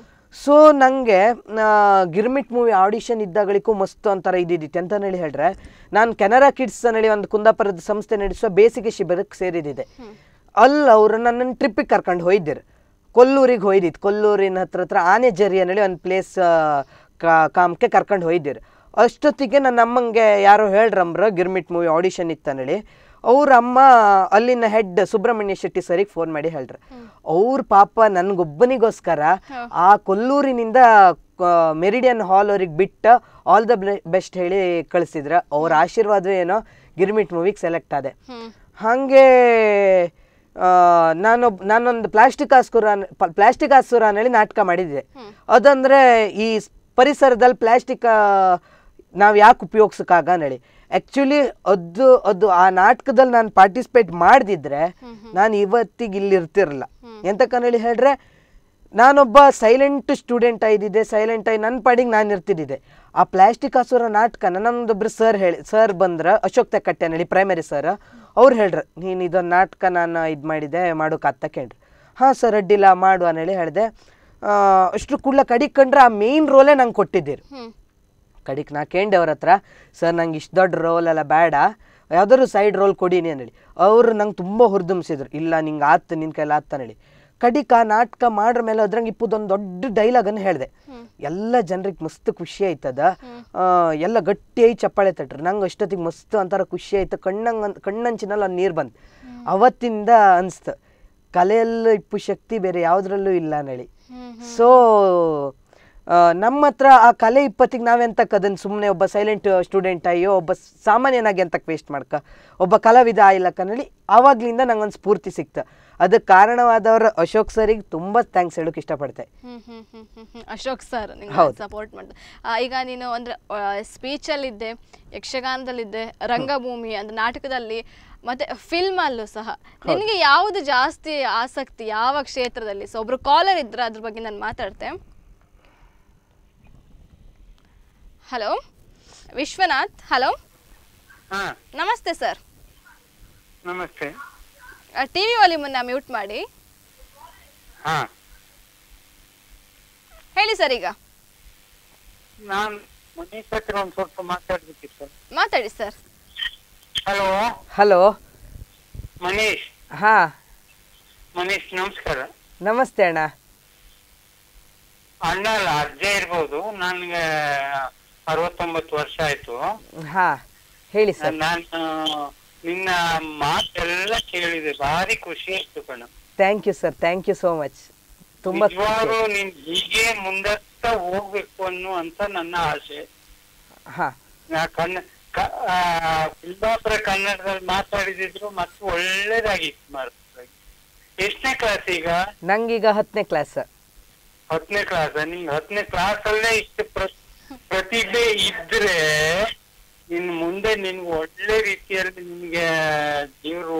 ಸೊ ನನಗೆ ಗಿರ್ಮಿಟ್ ಮೂವಿ ಆಡಿಷನ್ ಇದ್ದಾಗಳಿಗೂ ಮಸ್ತ್ ಒಂಥರ ಇದ್ದಿದ್ದಿತ್ತು ಅಂತ ಹೇಳಿ ಹೇಳ್ರೆ ನಾನು ಕೆನರಾ ಕಿಡ್ಸ್ ಹೇಳಿ ಒಂದು ಕುಂದಾಪುರದ ಸಂಸ್ಥೆ ನಡೆಸುವ ಬೇಸಿಗೆ ಶಿಬಿರಕ್ಕೆ ಸೇರಿದ್ದಿದೆ ಅಲ್ಲಿ ಅವರು ನನ್ನನ್ನು ಟ್ರಿಪ್ಪಿಗೆ ಕರ್ಕೊಂಡು ಹೋಯ್ದಿರು ಕೊಲ್ಲೂರಿಗೆ ಹೋಯ್ದಿತ್ತು ಕೊಲ್ಲೂರಿನ ಹತ್ರ ಹತ್ರ ಆನೆಜರಿ ಅನ್ನೇಳಿ ಒಂದು ಪ್ಲೇಸ್ ಕಾಮಕ್ಕೆ ಕರ್ಕೊಂಡು ಹೋಯ್ದಿರು ಅಷ್ಟೊತ್ತಿಗೆ ನನ್ನ ಅಮ್ಮಂಗೆ ಯಾರೋ ಹೇಳ್ರಮ್ರ ಗಿರ್ಮಿಟ್ ಮೂವಿ ಆಡಿಷನ್ ಇತ್ತಂದೇಳಿ ಅವ್ರ ಅಮ್ಮ ಅಲ್ಲಿನ ಹೆಡ್ ಸುಬ್ರಹ್ಮಣ್ಯ ಶೆಟ್ಟಿ ಸರಿಗೆ ಫೋನ್ ಮಾಡಿ ಹೇಳ್ರ ಅವ್ರ ಪಾಪ ನನ್ಗೊಬ್ಬನಿಗೋಸ್ಕರ ಆ ಕೊಲ್ಲೂರಿನಿಂದ ಮೆರಿಡಿಯನ್ ಹಾಲ್ ಅವ್ರಿಗೆ ಬಿಟ್ಟ ಆಲ್ ದ ಬೆಸ್ಟ್ ಹೇಳಿ ಕಳಿಸಿದ್ರ ಅವ್ರ ಆಶೀರ್ವಾದ ಏನೋ ಗಿರ್ಮಿಟ್ ಮೂವಿಗೆ ಸೆಲೆಕ್ಟ್ ಆದೆ ಹಾಗೆ ಆ, ನಾನೊಬ್ ನಾನೊಂದು ಪ್ಲಾಸ್ಟಿಕ್ ಆಸ್ಕುರ ಪ್ಲಾಸ್ಟಿಕ್ ಆಸುರ ಹೇಳಿ ನಾಟಕ ಮಾಡಿದ್ದೆ ಅದಂದ್ರೆ ಈ ಸ್- ಪರಿಸರದಲ್ಲಿ ಪ್ಲಾಸ್ಟಿಕ್ ನಾವು ಯಾಕೆ ಉಪಯೋಗಿಸಕ್ಕಾಗ ಹೇಳಿ ಆ್ಯಕ್ಚುಲಿ ಅದು ಅದು ಆ ನಾಟಕದಲ್ಲಿ ನಾನು ಪಾರ್ಟಿಸಿಪೇಟ್ ಮಾಡ್ದಿದ್ರೆ ನಾನು ಇವತ್ತಿಗೆ ಇಲ್ಲಿ ಇರ್ತಿರಲ್ಲ ಎಂತಕ್ಕಂತ ಹೇಳಿ ಹೇಳ್ರೆ ನಾನೊಬ್ಬ ಸೈಲೆಂಟ್ ಸ್ಟೂಡೆಂಟ್ ಆಗಿದ್ದೆ ಸೈಲೆಂಟ್ ಆಗಿ ನನ್ನ ಪಾಡಿಗೆ ನಾನು ಇರ್ತಿದ್ದೆ ಆ ಪ್ಲಾಸ್ಟಿಕ್ ಹಸುರ ನಾಟಕನ ನಮ್ದೊಬ್ರು ಸರ್ ಹೇಳಿ ಸರ್ ಬಂದ್ರ ಅಶೋಕ್ ತೆಕ್ಕಟ್ಟೆ ಹೇಳಿ ಪ್ರೈಮರಿ ಸರ್ ಅವ್ರು ಹೇಳ್ರ ನೀನು ಇದೊಂದು ನಾಟಕ ನಾನು ಇದು ಮಾಡಿದೆ ಮಾಡೋಕಾತ್ತ ಕೇಳ್ರಿ ಹಾಂ ಸರ್ ಅಡ್ಡಿಲ್ಲ ಮಾಡು ಹೇಳಿ ಹೇಳಿದೆ ಅಷ್ಟ್ರ ಕೂಡಲ ಕಡಿಗೆ ಕಂಡ್ರೆ ಆ ಮೇಯ್ನ್ ರೋಲೇ ನಂಗೆ ಕೊಟ್ಟಿದ್ದೀರಿ ಕಡಿಕ್ ನಾ ಕೇಂಡೆ ಅವ್ರ ಹತ್ರ ಸರ್ ನಂಗೆ ಇಷ್ಟು ದೊಡ್ಡ ರೋಲ್ ಎಲ್ಲ ಬೇಡ ಯಾವ್ದಾದ್ರು ಸೈಡ್ ರೋಲ್ ಕೊಡೀನಿ ಹೇಳಿ ಅವ್ರು ನಂಗೆ ತುಂಬ ಹುರಿದುಂಬಿಸಿದ್ರು ಇಲ್ಲ ನಿಂಗೆ ಆತ್ ನಿನ್ ಕೈಲಿ ಆತ ಹೇಳಿ ಕಡಿಕ ನಾಟಕ ಮಾಡ್ರ ಮೇಲೆ ಅದ್ರಂಗೆ ಇಪ್ಪದೊಂದು ದೊಡ್ಡ ಡೈಲಾಗನ್ನು ಹೇಳಿದೆ ಎಲ್ಲ ಜನರಿಗೆ ಮಸ್ತ್ ಖುಷಿ ಆಯ್ತದ ಆ, ಎಲ್ಲ ಗಟ್ಟಿಯಾಗಿ ಚಪ್ಪಾಳೆ ತಟ್ರು ನಂಗೆ ಅಷ್ಟೊತ್ತಿಗೆ ಮಸ್ತ್ ಒಂಥರ ಖುಷಿ ಆಯ್ತು ಕಣ್ಣಂಗ್ ಕಣ್ಣಂಚಿನಲ್ಲಿ ಒಂದು ನೀರು ಬಂತು ಅವತ್ತಿಂದ ಅನ್ಸ್ತು ಕಲೆಯಲ್ಲೂ ಇಪ್ಪು ಶಕ್ತಿ ಬೇರೆ ಯಾವುದ್ರಲ್ಲೂ ಇಲ್ಲ ನಳಿ ಸೊ ನಮ್ಮ ಹತ್ರ ಆ ಕಲೆ ಇಪ್ಪತ್ತಿಗೆ ನಾವೆಂತಕ್ಕೆ ಅದನ್ನು ಸುಮ್ಮನೆ ಒಬ್ಬ ಸೈಲೆಂಟ್ ಸ್ಟೂಡೆಂಟ್ ಅಯ್ಯೋ ಒಬ್ಬ ಸಾಮಾನ್ಯನಾಗಿ ಎಂತಕ್ಕೆ ವೇಸ್ಟ್ ಮಾಡ್ಕ ಒಬ್ಬ ಕಲಾವಿದ ಆಯಿಲ್ಲ ಕನ್ನಡಿ ಆವಾಗ್ಲಿಂದ ನಂಗೊಂದು ಸ್ಫೂರ್ತಿ ಸಿಕ್ತು ಅದಕ್ಕೆ ಕಾರಣವಾದವರು ಅಶೋಕ್ ಸರಿಗೆ ತುಂಬ ಥ್ಯಾಂಕ್ಸ್ ಹೇಳೋಕೆ ಇಷ್ಟಪಡ್ತೆ hmm hmm hmm hmm hmm. Ashok sir ಹೌದು. ಸಪೋರ್ಟ್ ಮಾಡ್ತಾರೆ ಆ, ಈಗ ನೀನು ಅಂದ್ರೆ ಸ್ಪೀಚಲ್ಲಿದ್ದೆ ಯಕ್ಷಗಾನದಲ್ಲಿದ್ದೆ ರಂಗಭೂಮಿ ಅಂದ್ರೆ ನಾಟಕದಲ್ಲಿ ಮತ್ತೆ ಫಿಲ್ಮ್ ಅಲ್ಲೂ ಸಹ ನಿನಗೆ ಯಾವುದು ಜಾಸ್ತಿ ಆಸಕ್ತಿ ಯಾವ ಕ್ಷೇತ್ರದಲ್ಲಿ ಸೊ ಒಬ್ರು ಕಾಲರ್ ಇದ್ರೆ ಅದ್ರ ಬಗ್ಗೆ ನಾನು ಮಾತಾಡ್ತೆ ಹಲೋ ವಿಶ್ವನಾಥ್ ಹಲೋ ಹಾ ನಮಸ್ತೆ ಸರ್ ನಮಸ್ತೆ ಟಿ ವಿ ವಾಲ್ಯೂಮನ್ನ ಮ್ಯೂಟ್ ಮಾಡಿ ಹಾ ಹೇಳಿ ಸರ್ ಈಗ ನಾನು ಮನೀಶ್ ಹತ್ರ ಒಂದು ಸ್ವಲ್ಪ ಮಾತಾಡ್ಬೇಕಿತ್ತು ಮಾತಾಡಿ ಸರ್ ಹಲೋ ಹಲೋ ಮನೀಶ್ ಹಾ ಮನೀಶ್ ನಮಸ್ಕಾರ ನಮಸ್ತೆ ಅಣ್ಣ ಅಣ್ಣ ಅಲ್ಲ ಅಜ್ಜ ಇರ್ಬೋದು ನನ್ಗೆ ಅರವತ್ತೊಂಬತ್ತು ವರ್ಷ ಆಯ್ತು ಹಾ ಹೇಳಿ ಸರ್ ನಾನು ನಿನ್ನ ಮಾತೆಲ್ಲ ಕೇಳಿದೆ ಭಾರಿ ಖುಷಿ ಆಯ್ತು ಕಣ thank you sir thank you so much ತುಂಬಾ ಖುಷಿ ನಿಜವಾಗ್ಲೂ ಆಯ್ತು. ನೀನ್ ಹೀಗೆ ಮುಂದತ್ತ ಹೋಗ್ಬೇಕು ಅನ್ನೋ ಅಂತ ನನ್ನ ಆಸೆ ಹಾ ನಾ ಕನ್ನ ಕ- ಆ, ಕುಂದಾಪುರ ಕನ್ನಡದಲ್ಲಿ ಮಾತಾಡಿದಿದ್ರು ಮತ್ತು ಒಳ್ಳೇದಾಗಿತ್ತು ಮಾರ್ಕ್ ಎಷ್ಟನೇ ಕ್ಲಾಸ್ ಈಗ ನಂಗೀಗ ಹತ್ತನೇ ಕ್ಲಾಸ್ ಹತ್ತನೇ ಕ್ಲಾಸ್ ನಿಂಗೆ ಹತ್ತನೇ ಕ್ಲಾಸ್ ಅಲ್ಲೇ ಇಷ್ಟು ಪ್ರ- ಪ್ರತಿಭೆ ಇದ್ರೆ ಇನ್ ಮುಂದೆ ನಿನ್ಗೆ ಒಳ್ಳೆ ರೀತಿಯಲ್ಲಿ ನಿನ್ಗೆ ದೇವರು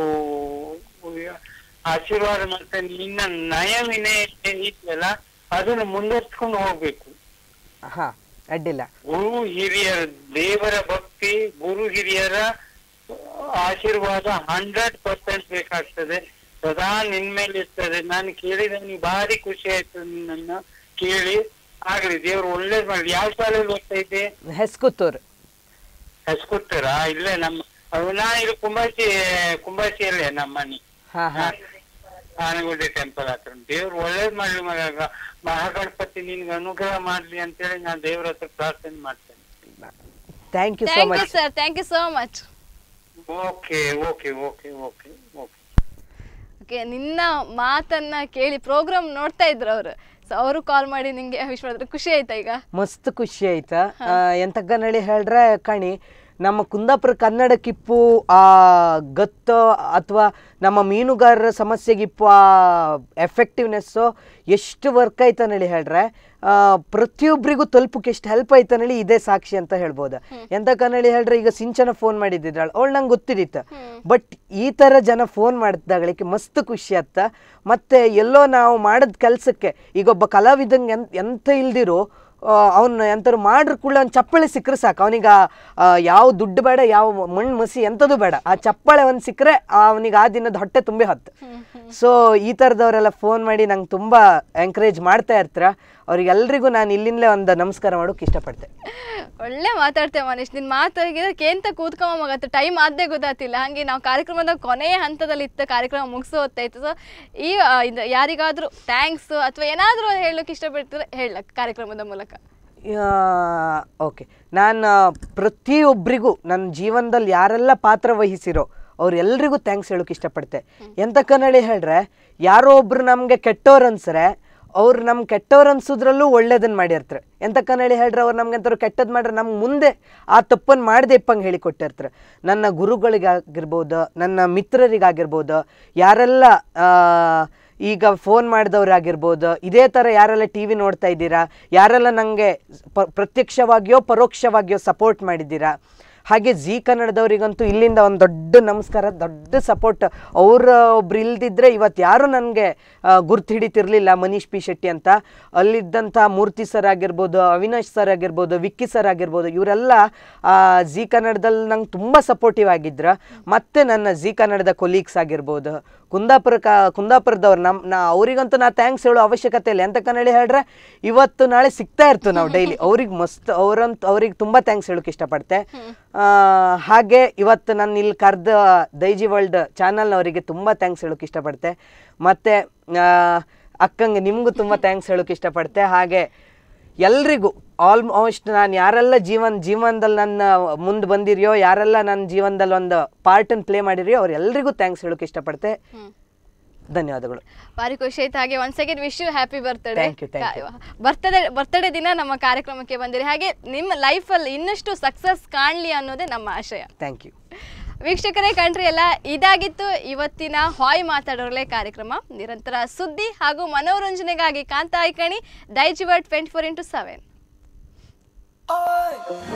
ಆಶೀರ್ವಾದ ಮಾಡ್ತಾರೆ ನಿನ್ನ ನಯ ವಿನಯ ಇದೆಯಲ್ಲ ಅದನ್ನ ಮುಂದುವರ್ಸ್ಕೊಂಡು ಹೋಗ್ಬೇಕು ಹಾ ಅಡ್ಡಿಲ್ಲ ಗುರು ಹಿರಿಯರ ದೇವರ ಭಕ್ತಿ ಗುರು ಹಿರಿಯರ ಆಶೀರ್ವಾದ ಹಂಡ್ರೆಡ್ ಪರ್ಸೆಂಟ್ ಬೇಕಾಗ್ತದೆ ಸದಾ ನಿನ್ ಮೇಲೆ ಇರ್ತದೆ ನಾನು ಕೇಳಿದ ನೀ ಭಾರಿ ಖುಷಿ ಆಯ್ತು ನಿನ್ನನ್ನ ಕೇಳಿ ಆಗ್ಲಿ ದೇವ್ರು ಒಳ್ಳೇದ್ ಮಾಡ್ಲಿ ಯಾವ ಶಾಲೆಯಲ್ಲಿ ಓದ್ತಾ ಇದ್ದೆ ಹೆಸ್ಕುತ್ತೂರ್ ಹಸ್ಕೊತಾರ ಇಲ್ಲೇ ನಮ್ಮ ಅದು ನಾನು ಇದು ಕುಂಬಾಸಿ ಕುಂಬಾಸಿಯಲ್ಲೇ ನಮ್ಮ ಮನೆ ಹಾ ಹಾ ಆನಗುಡ್ಡೆ ಟೆಂಪಲ್ ಹತ್ರ ದೇವ್ರು ಒಳ್ಳೇದ್ ಮಾಡ್ಲಿ ಮಗ ಮಹಾಗಣಪತಿ ನಿನ್ಗೆ ಅನುಗ್ರಹ ಮಾಡ್ಲಿ ಅಂತೇಳಿ ನಾನು ದೇವ್ರ ಹತ್ರ ಪ್ರಾರ್ಥನೆ ಮಾಡ್ತೇನೆ thank you so thank you much sir thank you so much okay okay okay okay okay okay ನಿನ್ನ ಮಾತನ್ನ ಕೇಳಿ ಪ್ರೋಗ್ರಾಮ್ ನೋಡ್ತಾ ಇದ್ರು ಅವರು ಸೊ ಅವರು ಕಾಲ್ ಮಾಡಿ ನಿಂಗೆ ವಿಶ್ ಮಾಡಿದ್ರು ಖುಷಿ ಆಯ್ತಾ ಈಗ ಮಸ್ತ್ ಖುಷಿ ಆಯ್ತಾ ಆ, ಎಂತಕ್ಕನಳಿ ಹೇಳ್ರೆ ಕಣಿ ನಮ್ಮ ಕುಂದಾಪುರ ಕನ್ನಡಕ್ಕಿಪ್ಪು ಆ ಗತ್ತು ಅಥವಾ ನಮ್ಮ ಮೀನುಗಾರರ ಸಮಸ್ಯೆಗಿಪ್ಪು ಆ ಎಫೆಕ್ಟಿವ್ನೆಸ್ಸು ಎಷ್ಟು ವರ್ಕ್ ಆಯ್ತಾನಳಿ ಹೇಳ್ರೆ ಆ, ಪ್ರತಿಯೊಬ್ಬರಿಗೂ ತಲುಪಕ್ಕೆ ಎಷ್ಟು ಹೆಲ್ಪ್ ಆಯ್ತಾನಳಿ ಇದೇ ಸಾಕ್ಷಿ ಅಂತ ಹೇಳ್ಬೋದು ಎಂತಕ್ಕನಳಿ ಹೇಳ್ರೆ ಈಗ ಸಿಂಚನ ಫೋನ್ ಮಾಡಿದ್ದಿದ್ದಾಳೆ ಅವಳು ನಂಗೆ ಗೊತ್ತಿದ್ದಿತ್ತು ಬಟ್ ಈ ಥರ ಜನ ಫೋನ್ ಮಾಡಿದಾಗಳಿಗೆ ಮಸ್ತ್ ಖುಷಿ ಆತ್ತ ಮತ್ತೆ ಎಲ್ಲೋ ನಾವು ಮಾಡಿದ ಕೆಲಸಕ್ಕೆ ಈಗ ಒಬ್ಬ ಕಲಾವಿದಂಗೆ ಎಂತ ಎಂತ ಇಲ್ದಿರೋ ಅವನು ಎಂತಾರು ಮಾಡ್ರ ಕೂಡ ಒಂದು ಚಪ್ಪಳೆ ಸಿಕ್ಕರೆ ಸಾಕು ಅವನಿಗೆ ಯಾವ ದುಡ್ಡು ಬೇಡ ಯಾವ ಮಣ್ಣು ಮಸಿ ಎಂಥದ್ದು ಬೇಡ ಆ ಚಪ್ಪಳೆ ಒಂದು ಸಿಕ್ಕರೆ ಅವನಿಗೆ ಆ ದಿನದ ಹೊಟ್ಟೆ ತುಂಬಿ ಹೊತ್ತು ಸೊ ಈ ಥರದವರೆಲ್ಲ ಫೋನ್ ಮಾಡಿ ನಂಗೆ ತುಂಬ ಎಂಕರೇಜ್ ಮಾಡ್ತಾ ಇರ್ತಾರ ಅವ್ರಿಗೆಲ್ರಿಗೂ ನಾನು ಇಲ್ಲಿಂದಲೇ ಒಂದು ನಮಸ್ಕಾರ ಮಾಡೋಕೆ ಇಷ್ಟಪಡ್ತೆ ಒಳ್ಳೆ ಮಾತಾಡ್ತೇವೆ ಮನೀಶ್ ನಿನ್ ಮಾತಾಡಿದ್ರೆ ಕೇಂತ ಕೂತ್ಕೊಂಬ ಮಗತ್ತು ಟೈಮ್ ಆದ್ದೇ ಗೊತ್ತಾತಿಲ್ಲ ಹಂಗೆ ನಾವು ಕಾರ್ಯಕ್ರಮದ ಕೊನೆಯ ಹಂತದಲ್ಲಿ ಇತ್ತ ಕಾರ್ಯಕ್ರಮ ಮುಗಿಸೋ ಹೊತ್ತಾಯ್ತು ಸೊ ಈ ಆ, ಇದು ಯಾರಿಗಾದ್ರೂ ಥ್ಯಾಂಕ್ಸ್ ಅಥವಾ ಏನಾದ್ರೂ ಹೇಳೋಕೆ ಇಷ್ಟಪಡ್ತಾರೆ ಹೇಳಕ್ ಕಾರ್ಯಕ್ರಮದ ಮೂಲಕ ಓಕೆ ನಾನು ಪ್ರತಿಯೊಬ್ಬರಿಗೂ ನನ್ನ ಜೀವನದಲ್ಲಿ ಯಾರೆಲ್ಲ ಪಾತ್ರ ವಹಿಸಿರೋ ಅವ್ರೆಲ್ರಿಗೂ ಥ್ಯಾಂಕ್ಸ್ ಹೇಳೋಕೆ ಇಷ್ಟಪಡ್ತೆ ಎಂತ ಕನ್ನಡಿ ಹೇಳ್ರೆ ಯಾರೋ ಒಬ್ರು ನಮಗೆ ಕೆಟ್ಟವ್ರು ಅನ್ಸ್ರೆ ಅವ್ರು ನಮ್ಗೆ ಕೆಟ್ಟವ್ರು ಅನ್ಸೋದ್ರಲ್ಲೂ ಒಳ್ಳೇದನ್ನ ಮಾಡಿರ್ತಾರೆ ಎಂತ ಕನ್ನಡಿ ಹೇಳ್ರೆ ಅವ್ರು ನಮ್ಗೆ ಎಂತಾರು ಕೆಟ್ಟದ್ದು ಮಾಡ್ರೆ ನಮ್ಗೆ ಮುಂದೆ ಆ ತಪ್ಪನ್ನು ಮಾಡದೆ ಇಪ್ಪಂಗೆ ಹೇಳಿ ಕೊಟ್ಟಿರ್ತಾರೆ ನನ್ನ ಗುರುಗಳಿಗಾಗಿರ್ಬೋದು ನನ್ನ ಮಿತ್ರರಿಗಾಗಿರ್ಬೋದು ಯಾರೆಲ್ಲ ಆ, ಈಗ ಫೋನ್ ಮಾಡಿದವರಾಗಿರ್ಬೋದು ಇದೇ ಥರ ಯಾರೆಲ್ಲ ಟಿ ವಿ ನೋಡ್ತಾ ಇದ್ದೀರಾ ಯಾರೆಲ್ಲ ನನಗೆ ಪ ಪ್ರತ್ಯಕ್ಷವಾಗಿಯೋ ಪರೋಕ್ಷವಾಗಿಯೋ ಸಪೋರ್ಟ್ ಮಾಡಿದ್ದೀರಾ ಹಾಗೆ ಜಿ ಕನ್ನಡದವರಿಗಂತೂ ಇಲ್ಲಿಂದ ಒಂದು ದೊಡ್ಡ ನಮಸ್ಕಾರ ದೊಡ್ಡ ಸಪೋರ್ಟ್ ಅವ್ರ ಒಬ್ರು ಇಲ್ದಿದ್ರೆ ಇವತ್ತು ಯಾರು ನನಗೆ ಗುರ್ತು ಹಿಡಿತಿರ್ಲಿಲ್ಲ ಮನೀಶ್ ಪಿ ಶೆಟ್ಟಿ ಅಂತ ಅಲ್ಲಿದ್ದಂಥ ಮೂರ್ತಿ ಸರ್ ಆಗಿರ್ಬೋದು ಅವಿನಾಶ್ ಸರ್ ಆಗಿರ್ಬೋದು ವಿಕ್ಕಿ ಸರ್ ಆಗಿರ್ಬೋದು ಇವರೆಲ್ಲ ಜಿ ಕನ್ನಡದಲ್ಲಿ ನಂಗೆ ತುಂಬ ಸಪೋರ್ಟಿವ್ ಆಗಿದ್ರು ಮತ್ತು ನನ್ನ ಜಿ ಕನ್ನಡದ ಕೊಲೀಗ್ಸ್ ಆಗಿರ್ಬೋದು ಕುಂದಾಪುರ ಕ ಕುಂದಾಪುರದವ್ರು ನಮ್ಮ ನಾ ಅವರಿಗಂತೂ ನಾ ಥ್ಯಾಂಕ್ಸ್ ಹೇಳೋ ಅವಶ್ಯಕತೆ ಇಲ್ಲ ಎಂತ ಕನ್ನಡಿ ಹೇಳ್ರೆ ಇವತ್ತು ನಾಳೆ ಸಿಗ್ತಾ ಇರ್ತೀವಿ ನಾವು ಡೈಲಿ ಅವ್ರಿಗೆ ಮಸ್ತ್ ಅವರಂತ ಅವ್ರಿಗೆ ತುಂಬ ಥ್ಯಾಂಕ್ಸ್ ಹೇಳೋಕೆ ಇಷ್ಟಪಡ್ತೆ ಆ, ಹಾಗೆ ಇವತ್ತು ನಾನು ಇಲ್ಲಿ ಕರೆದ ದೈಜಿ ವರ್ಲ್ಡ್ ಚಾನಲ್ನವರಿಗೆ ತುಂಬ ಥ್ಯಾಂಕ್ಸ್ ಹೇಳೋಕೆ ಇಷ್ಟಪಡ್ತೆ ಮತ್ತು ಅಕ್ಕಂಗೆ ನಿಮಗೂ ತುಂಬ ಥ್ಯಾಂಕ್ಸ್ ಹೇಳೋಕೆ ಇಷ್ಟಪಡ್ತೆ ಹಾಗೆ ಎಲ್ರಿಗೂ ಆಲ್ಮೋಸ್ಟ್ ನಾನು ಯಾರೆಲ್ಲ ಜೀವನ ಜೀವನದಲ್ಲಿ ನನ್ನ ಮುಂದೆ ಬಂದಿರಿಯೋ ಯಾರೆಲ್ಲ ನನ್ನ ಜೀವನದಲ್ಲಿ ಒಂದು ಪಾರ್ಟನ್ನು ಪ್ಲೇ ಮಾಡಿರಿಯೋ ಅವ್ರೆಲ್ರಿಗೂ ಥ್ಯಾಂಕ್ಸ್ ಹೇಳೋಕೆ ಇಷ್ಟಪಡ್ತೆ ಧನ್ಯವಾದಗಳು ಭಾರಿ ಖುಷಿ ಆಯ್ತು ಹಾಗೆ one second wish you happy birthday Thank you, thank you. Birthday birthday ದಿನ ನಮ್ಮ ಕಾರ್ಯಕ್ರಮಕ್ಕೆ ಬಂದಿರಿ ಹಾಗೆ ನಿಮ್ಮ ಲೈಫಲ್ಲಿ ಇನ್ನಷ್ಟು ಸಕ್ಸಸ್ ಕಾಣಲಿ ಅನ್ನೋದೇ ನಮ್ಮ ಆಶಯ ಥ್ಯಾಂಕ್ ಯು ವೀಕ್ಷಕರೇ ಕಂಡ್ರಿ ಎಲ್ಲ ಇದಾಗಿತ್ತು ಇವತ್ತಿನ ಹಾಯ್ ಮಾತಾಡೋರಲೆ ಕಾರ್ಯಕ್ರಮ ನಿರಂತರ ಸುದ್ದಿ ಹಾಗೂ ಮನೋರಂಜನೆಗಾಗಿ ಕಾಂತ ಐಕಣಿ Daijiworld twenty four into seven